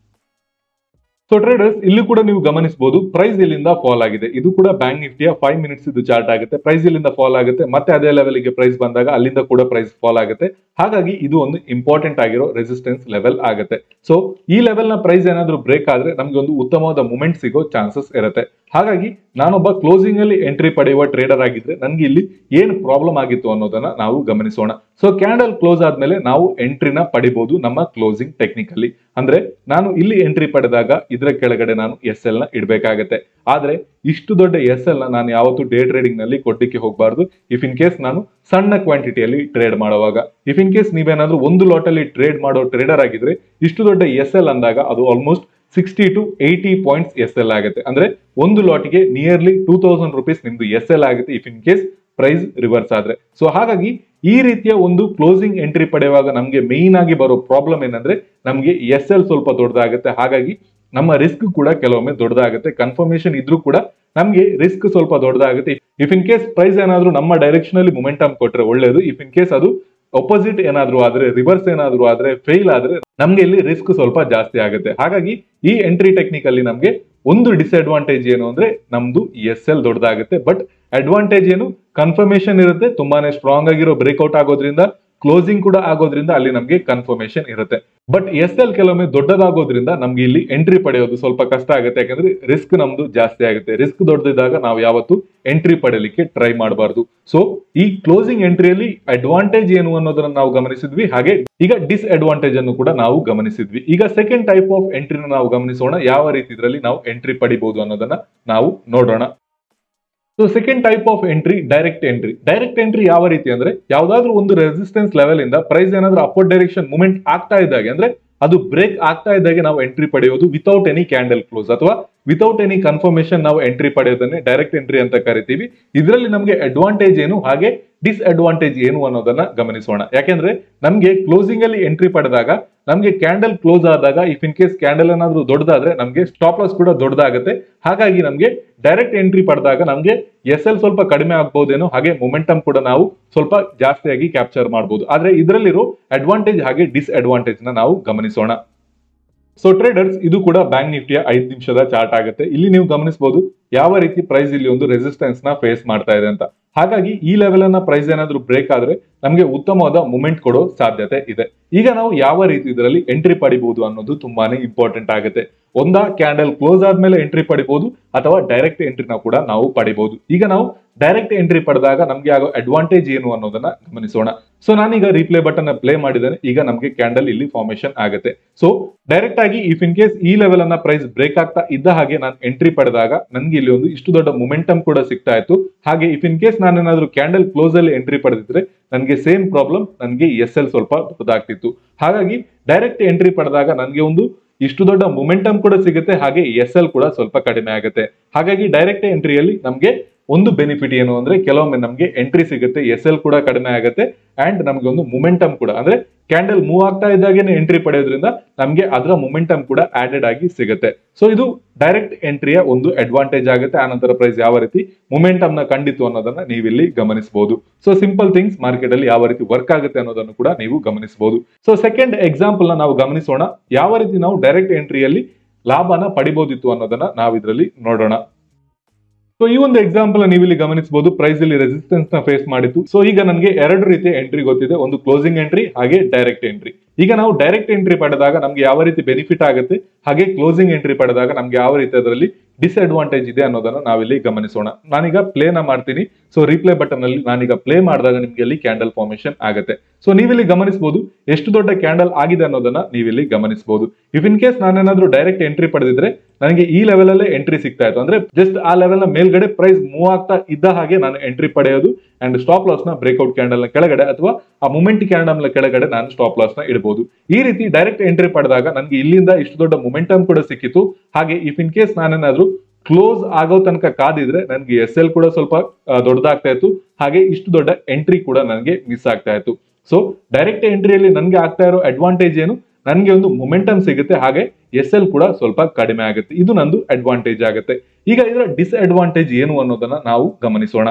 ಸೊ ಟ್ರೇಡರ್ಸ್ ಇಲ್ಲಿ ಕೂಡ ನೀವು ಗಮನಿಸಬಹುದು ಪ್ರೈಸ್ ಇಲ್ಲಿಂದ ಫಾಲ್ ಆಗಿದೆ ಇದು ಕೂಡ ಬ್ಯಾಂಕ್ ನಿಫ್ಟಿಯ ಫೈವ್ ಮಿನಿಟ್ಸ್ ಇದು ಚಾರ್ಟ್ ಆಗುತ್ತೆ ಪ್ರೈಸ್ ಇಲ್ಲಿಂದ ಫಾಲ್ ಆಗುತ್ತೆ ಮತ್ತೆ ಅದೇ ಲೆವೆಲ್ ಗೆ ಪ್ರೈಸ್ ಬಂದಾಗ ಅಲ್ಲಿಂದ ಕೂಡ ಪ್ರೈಸ್ ಫಾಲ್ ಆಗುತ್ತೆ ಹಾಗಾಗಿ ಇದು ಒಂದು ಇಂಪಾರ್ಟೆಂಟ್ ಆಗಿರೋ ರೆಸಿಸ್ಟೆನ್ಸ್ ಲೆವೆಲ್ ಆಗುತ್ತೆ ಸೊ ಈ ಲೆವೆಲ್ ನ ಪ್ರೈಸ್ ಏನಾದ್ರೂ ಬ್ರೇಕ್ ಆದ್ರೆ ನಮ್ಗೆ ಒಂದು ಉತ್ತಮವಾದ ಮೂಮೆಂಟ್ ಸಿಗೋ ಚಾನ್ಸಸ್ ಇರುತ್ತೆ ಹಾಗಾಗಿ ನಾನೊಬ್ಬ ಕ್ಲೋಸಿಂಗ್ ಅಲ್ಲಿ ಎಂಟ್ರಿ ಪಡೆಯುವ ಟ್ರೇಡರ್ ಆಗಿದ್ರೆ ನನ್ಗೆ ಇಲ್ಲಿ ಏನ್ ಪ್ರಾಬ್ಲಮ್ ಆಗಿತ್ತು ಅನ್ನೋದನ್ನ ನಾವು ಗಮನಿಸೋಣ ಸೊ ಕ್ಯಾಂಡಲ್ ಕ್ಲೋಸ್ ಆದ್ಮೇಲೆ ನಾವು ಎಂಟ್ರಿನ ಪಡಿಬಹುದು ನಮ್ಮ ಕ್ಲೋಸಿಂಗ್ ಟೆಕ್ನಿಕಲ್ಲಿ ಅಂದ್ರೆ ನಾನು ಇಲ್ಲಿ ಎಂಟ್ರಿ ಪಡೆದಾಗ ಇದರ ಕೆಳಗಡೆ ನಾನು ಎಸ್ ಎಲ್ ನ ಇಡಬೇಕಾಗತ್ತೆ ಆದ್ರೆ ಇಷ್ಟು ದೊಡ್ಡ ಎಸ್ ಎಲ್ ನ ನಾನು ಯಾವತ್ತು ಡೇ ಟ್ರೇಡಿಂಗ್ ನಲ್ಲಿ ಕೊಡ್ಲಿಕ್ಕೆ ಹೋಗಬಾರ್ದು ಇಫ್ ಇನ್ ಕೇಸ್ ನಾನು ಸಣ್ಣ ಕ್ವಾಂಟಿಟಿಯಲ್ಲಿ ಟ್ರೇಡ್ ಮಾಡುವಾಗ ಇಫ್ ಇನ್ ಕೇಸ್ ನೀವೇನಾದ್ರೂ ಒಂದು ಲಾಟ್ ಅಲ್ಲಿ ಟ್ರೇಡ್ ಮಾಡೋ ಟ್ರೇಡರ್ ಆಗಿದ್ರೆ ಇಷ್ಟು ದೊಡ್ಡ ಎಸ್ ಎಲ್ ಅಂದಾಗ ಅದು almost sixty to eighty points S L ಆಗುತ್ತೆ ಅಂದ್ರೆ ಒಂದು ಲಾಟ್ಗೆ ನಿಯರ್ಲಿ ಟೂ ತೌಸಂಡ್ ರುಪೀಸ್ ನಿಮ್ದು ಎಸ್ ಎಲ್ ಆಗುತ್ತೆ if in case price reverse ಆದ್ರೆ ಸೊ ಹಾಗಾಗಿ ಈ ರೀತಿಯ ಒಂದು ಕ್ಲೋಸಿಂಗ್ ಎಂಟ್ರಿ ಪಡೆಯುವಾಗ ನಮಗೆ ಮೇನ್ ಆಗಿ ಬರೋ ಪ್ರಾಬ್ಲಮ್ ಏನಂದ್ರೆ ನಮಗೆ ಎಸ್ ಎಲ್ ಸ್ವಲ್ಪ ದೊಡ್ಡದಾಗುತ್ತೆ ಹಾಗಾಗಿ ನಮ್ಮ ರಿಸ್ಕ್ ಕೂಡ ಕೆಲವೊಮ್ಮೆ ದೊಡ್ಡದಾಗುತ್ತೆ ಕನ್ಫರ್ಮೇಶನ್ ಇದ್ರೂ ಕೂಡ ನಮಗೆ ರಿಸ್ಕ್ ಸ್ವಲ್ಪ ದೊಡ್ಡದಾಗುತ್ತೆ ಇಫ್ ಇನ್ ಕೇಸ್ ಪ್ರೈಸ್ ಏನಾದ್ರೂ ನಮ್ಮ ಡೈರೆಕ್ಷನ್ ಅಲ್ಲಿ ಮೊಮೆಂಟಮ್ ಕೊಟ್ರೆ ಒಳ್ಳೇದು ಇಫ್ ಇನ್ ಕೇಸ್ ಅದು ಅಪೋಸಿಟ್ ಏನಾದ್ರೂ ಆದ್ರೆ ರಿವರ್ಸ್ ಏನಾದ್ರೂ ಆದ್ರೆ ಫೇಲ್ ಆದ್ರೆ ನಮ್ಗೆ ಇಲ್ಲಿ ರಿಸ್ಕ್ ಸ್ವಲ್ಪ ಜಾಸ್ತಿ ಆಗುತ್ತೆ ಹಾಗಾಗಿ ಈ ಎಂಟ್ರಿ ಟೆಕ್ನಿಕ್ ಅಲ್ಲಿ ನಮ್ಗೆ ಒಂದು ಡಿಸ್ಅಡ್ವಾಂಟೇಜ್ ಏನು ಅಂದ್ರೆ ನಮ್ದು ಎಸ್ ಎಲ್ ದೊಡ್ಡದಾಗುತ್ತೆ ಬಟ್ ಅಡ್ವಾಂಟೇಜ್ ಏನು ಕನ್ಫರ್ಮೇಶನ್ ಇರುತ್ತೆ ತುಂಬಾನೇ ಸ್ಟ್ರಾಂಗ್ ಆಗಿರೋ ಬ್ರೇಕ್ಔಟ್ ಆಗೋದ್ರಿಂದ ಕ್ಲೋಸಿಂಗ್ ಕೂಡ ಆಗೋದ್ರಿಂದ ಅಲ್ಲಿ ನಮಗೆ ಕನ್ಫರ್ಮೇಶನ್ ಇರುತ್ತೆ ಬಟ್ ಎಸ್ ಎಲ್ ಕೆಲವೊಮ್ಮೆ ದೊಡ್ಡದಾಗೋದ್ರಿಂದ ನಮ್ಗೆ ಇಲ್ಲಿ ಎಂಟ್ರಿ ಪಡೆಯೋದು ಸ್ವಲ್ಪ ಕಷ್ಟ ಆಗುತ್ತೆ ಯಾಕಂದ್ರೆ ರಿಸ್ಕ್ ನಮ್ದು ಜಾಸ್ತಿ ಆಗುತ್ತೆ ರಿಸ್ಕ್ ದೊಡ್ಡದಿದ್ದಾಗ ನಾವು ಯಾವತ್ತು ಎಂಟ್ರಿ ಪಡೆಯಲಿಕ್ಕೆ ಟ್ರೈ ಮಾಡಬಾರ್ದು ಸೊ ಈ ಕ್ಲೋಸಿಂಗ್ ಎಂಟ್ರಿಯಲ್ಲಿ ಅಡ್ವಾಂಟೇಜ್ ಏನು ಅನ್ನೋದನ್ನ ನಾವು ಗಮನಿಸಿದ್ವಿ ಹಾಗೆ ಈಗ ಡಿಸ್ಅಡ್ವಾಂಟೇಜ್ ಅನ್ನು ಕೂಡ ನಾವು ಗಮನಿಸಿದ್ವಿ ಈಗ ಸೆಕೆಂಡ್ ಟೈಪ್ ಆಫ್ ಎಂಟ್ರಿನ ನಾವು ಗಮನಿಸೋಣ ಯಾವ ರೀತಿ ಇದರಲ್ಲಿ ನಾವು ಎಂಟ್ರಿ ಪಡಿಬಹುದು ಅನ್ನೋದನ್ನ ನಾವು ನೋಡೋಣ so second type of entry direct entry direct entry ಯಾವ ರೀತಿ ಅಂದ್ರೆ ಯಾವ್ದಾದ್ರು ಒಂದು ರೆಸಿಸ್ಟೆನ್ಸ್ ಲೆವೆಲ್ ಇಂದ ಪ್ರೈಸ್ ಏನಾದ್ರೂ ಅಪೋರ್ಡ್ ಡೈರೆಕ್ಷನ್ ಮೂವ್ಮೆಂಟ್ ಆಗ್ತಾ ಇದ್ದಾಗೆ ಅಂದ್ರೆ ಅದು ಬ್ರೇಕ್ ಆಗ್ತಾ ಇದ್ದಾಗೆ ನಾವು ಎಂಟ್ರಿ ಪಡೆಯೋದು ವಿತೌಟ್ ಎನಿ ಕ್ಯಾಂಡಲ್ ಕ್ಲೋಸ್ ಅಥವಾ ವಿತೌಟ್ ಎನಿ ಕನ್ಫರ್ಮೇಶನ್ ನಾವು ಎಂಟ್ರಿ ಪಡೆಯೋದನ್ನೇ ಡೈರೆಕ್ಟ್ ಎಂಟ್ರಿ ಅಂತ ಕರಿತೀವಿ ಇದರಲ್ಲಿ ನಮಗೆ ಅಡ್ವಾಂಟೇಜ್ ಏನು ಹಾಗೆ ಡಿಸ್ಅಡ್ವಾಂಟೇಜ್ ಏನು ಅನ್ನೋದನ್ನ ಗಮನಿಸೋಣ ಯಾಕೆಂದ್ರೆ ನಮ್ಗೆ ಕ್ಲೋಸಿಂಗ್ ಅಲ್ಲಿ ಎಂಟ್ರಿ ಪಡೆದಾಗ ನಮ್ಗೆ ಕ್ಯಾಂಡಲ್ ಕ್ಲೋಸ್ ಆದಾಗ ಇಫ್ ಇನ್ ಕೇಸ್ ಕ್ಯಾಂಡಲ್ ಏನಾದ್ರೂ ದೊಡ್ಡದಾದ್ರೆ ನಮ್ಗೆ ಸ್ಟಾಪ್ ಲಾಸ್ ಕೂಡ ದೊಡ್ಡದಾಗುತ್ತೆ ಹಾಗಾಗಿ ನಮ್ಗೆ ಡೈರೆಕ್ಟ್ ಎಂಟ್ರಿ ಪಡೆದಾಗ ನಮ್ಗೆ ಎಸ್ ಎಲ್ ಸ್ವಲ್ಪ ಕಡಿಮೆ ಆಗ್ಬಹುದೇನೋ ಹಾಗೆ ಮೊಮೆಂಟಮ್ ಕೂಡ ನಾವು ಸ್ವಲ್ಪ ಜಾಸ್ತಿಯಾಗಿ ಕ್ಯಾಪ್ಚರ್ ಮಾಡಬಹುದು ಆದ್ರೆ ಇದರಲ್ಲಿರೋ ಅಡ್ವಾಂಟೇಜ್ ಹಾಗೆ ಡಿಸ್ಅಡ್ವಾಂಟೇಜ್ ನ ನಾವು ಗಮನಿಸೋಣ ಸೊ ಟ್ರೇಡರ್ಸ್ ಇದು ಕೂಡ ಬ್ಯಾಂಕ್ ನಿಫ್ಟಿಯ ಐದು ನಿಮಿಷದ ಚಾರ್ಟ್ ಆಗುತ್ತೆ ಇಲ್ಲಿ ನೀವು ಗಮನಿಸಬಹುದು ಯಾವ ರೀತಿ ಪ್ರೈಸ್ ಇಲ್ಲಿ ಒಂದು ರೆಸಿಸ್ಟೆನ್ಸ್ ನ ಫೇಸ್ ಮಾಡ್ತಾ ಇದೆ ಅಂತ ಹಾಗಾಗಿ ಈ ಲೆವೆಲ್ ಅನ್ನ ಪ್ರೈಸ್ ಏನಾದ್ರೂ ಬ್ರೇಕ್ ಆದ್ರೆ ನಮಗೆ ಉತ್ತಮವಾದ ಮೂಮೆಂಟ್ ಕೊಡೋ ಸಾಧ್ಯತೆ ಇದೆ ಈಗ ನಾವು ಯಾವ ರೀತಿ ಇದರಲ್ಲಿ ಎಂಟ್ರಿ ಪಡಿಬಹುದು ಅನ್ನೋದು ತುಂಬಾನೇ ಇಂಪಾರ್ಟೆಂಟ್ ಆಗುತ್ತೆ ಒಂದಾ ಕ್ಯಾಂಡಲ್ ಕ್ಲೋಸ್ ಆದ್ಮೇಲೆ ಎಂಟ್ರಿ ಪಡಿಬಹುದು ಅಥವಾ ಡೈರೆಕ್ಟ್ ಎಂಟ್ರಿನ ಕೂಡ ನಾವು ಪಡಿಬಹುದು ಈಗ ನಾವು ಡೈರೆಕ್ಟ್ ಎಂಟ್ರಿ ಪಡೆದಾಗ ನಮ್ಗೆ ಆಗೋ ಅಡ್ವಾಂಟೇಜ್ ಏನು ಅನ್ನೋದನ್ನ ಗಮನಿಸೋಣ ಸೊ ನಾನೀಗ ರೀಪ್ಲೇ ಬಟನ್ ಪ್ಲೇ ಮಾಡಿದ್ದೇನೆ ಈಗ ನಮ್ಗೆ ಕ್ಯಾಂಡಲ್ ಇಲ್ಲಿ ಫಾರ್ಮೇಶನ್ ಆಗುತ್ತೆ ಸೊ ಡೈರೆಕ್ಟ್ ಆಗಿ ಇಫ್ ಇನ್ ಕೇಸ್ ಈ ಲೆವೆಲ್ ಅನ್ನ ಪ್ರೈಸ್ ಬ್ರೇಕ್ ಆಗ್ತಾ ಇದ್ದ ಹಾಗೆ ನಾನು ಎಂಟ್ರಿ ಪಡೆದಾಗ ನನ್ಗೆ ಇಲ್ಲಿ ಒಂದು ಇಷ್ಟು ದೊಡ್ಡ ಮೊಮೆಂಟಮ್ ಕೂಡ ಸಿಗ್ತಾ ಇತ್ತು ಹಾಗೆ ಇಫ್ ಇನ್ ಕೇಸ್ ನಾನೇನಾದ್ರೂ ಕ್ಯಾಂಡಲ್ ಕ್ಲೋಸ್ ಅಲ್ಲಿ ಎಂಟ್ರಿ ಪಡೆದಿದ್ರೆ ನನಗೆ ಸೇಮ್ ಪ್ರಾಬ್ಲಮ್ ನನಗೆ ಎಸ್ ಎಲ್ ಸ್ವಲ್ಪ ದೊಡ್ಡದಾಗ್ತಿತ್ತು ಹಾಗಾಗಿ ಡೈರೆಕ್ಟ್ ಎಂಟ್ರಿ ಪಡೆದಾಗ ನನಗೆ ಒಂದು ಇಷ್ಟು ದೊಡ್ಡ ಮೊಮೆಂಟಮ್ ಕೂಡ ಸಿಗುತ್ತೆ ಹಾಗೆ ಎಸ್ ಎಲ್ ಕೂಡ ಸ್ವಲ್ಪ ಕಡಿಮೆ ಆಗುತ್ತೆ ಹಾಗಾಗಿ ಡೈರೆಕ್ಟ್ ಎಂಟ್ರಿಯಲ್ಲಿ ನಮಗೆ ಒಂದು ಬೆನಿಫಿಟ್ ಏನು ಅಂದ್ರೆ ಕೆಲವೊಮ್ಮೆ ನಮಗೆ ಎಂಟ್ರಿ ಸಿಗುತ್ತೆ ಎಸ್ ಎಲ್ ಕೂಡ ಕಡಿಮೆ ಆಗುತ್ತೆ ಅಂಡ್ ನಮಗೆ ಒಂದು ಮೊಮೆಂಟಮ್ ಕೂಡ ಅಂದ್ರೆ ಕ್ಯಾಂಡಲ್ ಮೂವ್ ಆಗ್ತಾ ಇದ್ದಾಗೇನೆ ಎಂಟ್ರಿ ಪಡೆಯೋದ್ರಿಂದ ನಮಗೆ ಅದರ ಮೊಮೆಂಟಮ್ ಕೂಡ ಆಡೆಡ್ ಆಗಿ ಸಿಗುತ್ತೆ ಸೊ ಇದು ಡೈರೆಕ್ಟ್ ಎಂಟ್ರಿಯ ಒಂದು ಅಡ್ವಾಂಟೇಜ್ ಆಗುತ್ತೆ ಆನಂತರ ಪ್ರೈಸ್ ಯಾವ ರೀತಿ ಮೊಮೆಂಟಮ್ ನ ಕಂಡಿತು ಅನ್ನೋದನ್ನ ನೀವಿಲ್ಲಿ ಗಮನಿಸಬಹುದು ಸೊ ಸಿಂಪಲ್ ಥಿಂಗ್ಸ್ ಮಾರ್ಕೆಟ್ ಅಲ್ಲಿ ಯಾವ ರೀತಿ ವರ್ಕ್ ಆಗುತ್ತೆ ಅನ್ನೋದನ್ನು ಕೂಡ ನೀವು ಗಮನಿಸಬಹುದು ಸೊ ಸೆಕೆಂಡ್ ಎಕ್ಸಾಂಪಲ್ ನ ನಾವು ಗಮನಿಸೋಣ ಯಾವ ರೀತಿ ನಾವು ಡೈರೆಕ್ಟ್ ಎಂಟ್ರಿಯಲ್ಲಿ ಲಾಭನ ಪಡಿಬಹುದಿತ್ತು ಅನ್ನೋದನ್ನ ನಾವು ಇದರಲ್ಲಿ ನೋಡೋಣ ಸೊ ಈ ಒಂದು ಎಕ್ಸಾಂಪಲ್ ನೀವು ಇಲ್ಲಿ ಗಮನಿಸಬಹುದು ಪ್ರೈಸ್ ಇಲ್ಲಿ ರೆಸಿಸ್ಟೆನ್ಸ್ ನ ಫೇಸ್ ಮಾಡಿತ್ತು ಸೊ ಈಗ ನನಗೆ ಎರಡು ರೀತಿಯ ಎಂಟ್ರಿ ಗೊತ್ತಿದೆ ಒಂದು ಕ್ಲೋಸಿಂಗ್ ಎಂಟ್ರಿ ಹಾಗೆ ಡೈರೆಕ್ಟ್ ಎಂಟ್ರಿ ಈಗ ನಾವು ಡೈರೆಕ್ಟ್ ಎಂಟ್ರಿ ಪಡೆದಾಗ ನಮ್ಗೆ ಯಾವ ರೀತಿ ಬೆನಿಫಿಟ್ ಆಗುತ್ತೆ ಹಾಗೆ ಕ್ಲೋಸಿಂಗ್ ಎಂಟ್ರಿ ಪಡೆದಾಗ ನಮ್ಗೆ ಯಾವ ರೀತಿ ಅದರಲ್ಲಿ ಡಿಸ್ಅಡ್ವಾಂಟೇಜ್ ಇದೆ ಅನ್ನೋದನ್ನ ನಾವಿಲ್ಲಿ ಗಮನಿಸೋಣ ನಾನೀಗ ಪ್ಲೇನ ಮಾಡ್ತೀನಿ ಸೊ ರಿಪ್ಲೇ ಬಟನ್ ಅಲ್ಲಿ ನಾನೀಗ ಪ್ಲೇ ಮಾಡಿದಾಗ ನಿಮ್ಗೆ ಅಲ್ಲಿ ಕ್ಯಾಂಡಲ್ ಫಾರ್ಮೇಶನ್ ಆಗುತ್ತೆ ಸೊ ನೀವಿಲ್ಲಿ ಗಮನಿಸಬಹುದು ಎಷ್ಟು ದೊಡ್ಡ ಕ್ಯಾಂಡಲ್ ಆಗಿದೆ ಅನ್ನೋದನ್ನ ನೀವಿಲ್ಲಿ ಗಮನಿಸಬಹುದು ಇಫ್ ಇನ್ ಕೇಸ್ ನಾನೇನಾದ್ರೂ ಡೈರೆಕ್ಟ್ ಎಂಟ್ರಿ ಪಡೆದಿದ್ರೆ ನನಗೆ ಈ ಲೆವೆಲ್ ಅಲ್ಲೇ ಎಂಟ್ರಿ ಸಿಗ್ತಾ ಇತ್ತು ಅಂದ್ರೆ ಜಸ್ಟ್ ಆ ಲೆವೆಲ್ ನ ಮೇಲ್ಗಡೆ ಪ್ರೈಸ್ ಮೂವ್ ಆಗ್ತಾ ಇದ್ದ ಹಾಗೆ ನಾನು ಎಂಟ್ರಿ ಪಡೆಯೋದು ಅಂಡ್ ಸ್ಟಾಪ್ ಲಾಸ್ ನ ಬ್ರೇಕ್ಔಟ್ ಕ್ಯಾಂಡಲ್ ನ ಕೆಳಗಡೆ ಅಥವಾ ಆ ಮೂಮೆಂಟ್ ಕ್ಯಾಂಡಲ್ ನ ಕೆಳಗಡೆ ನಾನು ಸ್ಟಾಪ್ ಲಾಸ್ ನ ಇಡಬಹುದು ಈ ರೀತಿ ಡೈರೆಕ್ಟ್ ಎಂಟ್ರಿ ಪಡೆದಾಗ ನನಗೆ ಇಲ್ಲಿಂದ ಇಷ್ಟು ದೊಡ್ಡ ಮೊಮೆಂಟಮ್ ಕೂಡ ಸಿಕ್ಕಿತ್ತು ಹಾಗೆ ಇಫ್ ಇನ್ ಕೇಸ್ ನಾನೇನಾದ್ರೂ ಕ್ಲೋಸ್ ಆಗೋ ತನಕ ಕಾದಿದ್ರೆ ನನಗೆ ಎಸ್ ಎಲ್ ಕೂಡ ಸ್ವಲ್ಪ ಆ, ದೊಡ್ಡದಾಗ್ತಾ ಇತ್ತು ಹಾಗೆ ಇಷ್ಟು ದೊಡ್ಡ ಎಂಟ್ರಿ ಕೂಡ ನನಗೆ ಮಿಸ್ ಆಗ್ತಾ ಇತ್ತು ಸೊ ಡೈರೆಕ್ಟ್ ಎಂಟ್ರಿಯಲ್ಲಿ ನನಗೆ ಆಗ್ತಾ ಇರೋ ಅಡ್ವಾಂಟೇಜ್ ಏನು ನನಗೆ ಒಂದು ಮೊಮೆಂಟಮ್ ಸಿಗುತ್ತೆ ಹಾಗೆ ಎಸ್ ಎಲ್ ಕೂಡ ಸ್ವಲ್ಪ ಕಡಿಮೆ ಆಗುತ್ತೆ ಇದು ನಂದು ಅಡ್ವಾಂಟೇಜ್ ಆಗುತ್ತೆ ಈಗ ಇದರ ಡಿಸ್ಅಡ್ವಾಂಟೇಜ್ ಏನು ಅನ್ನೋದನ್ನ ನಾವು ಗಮನಿಸೋಣ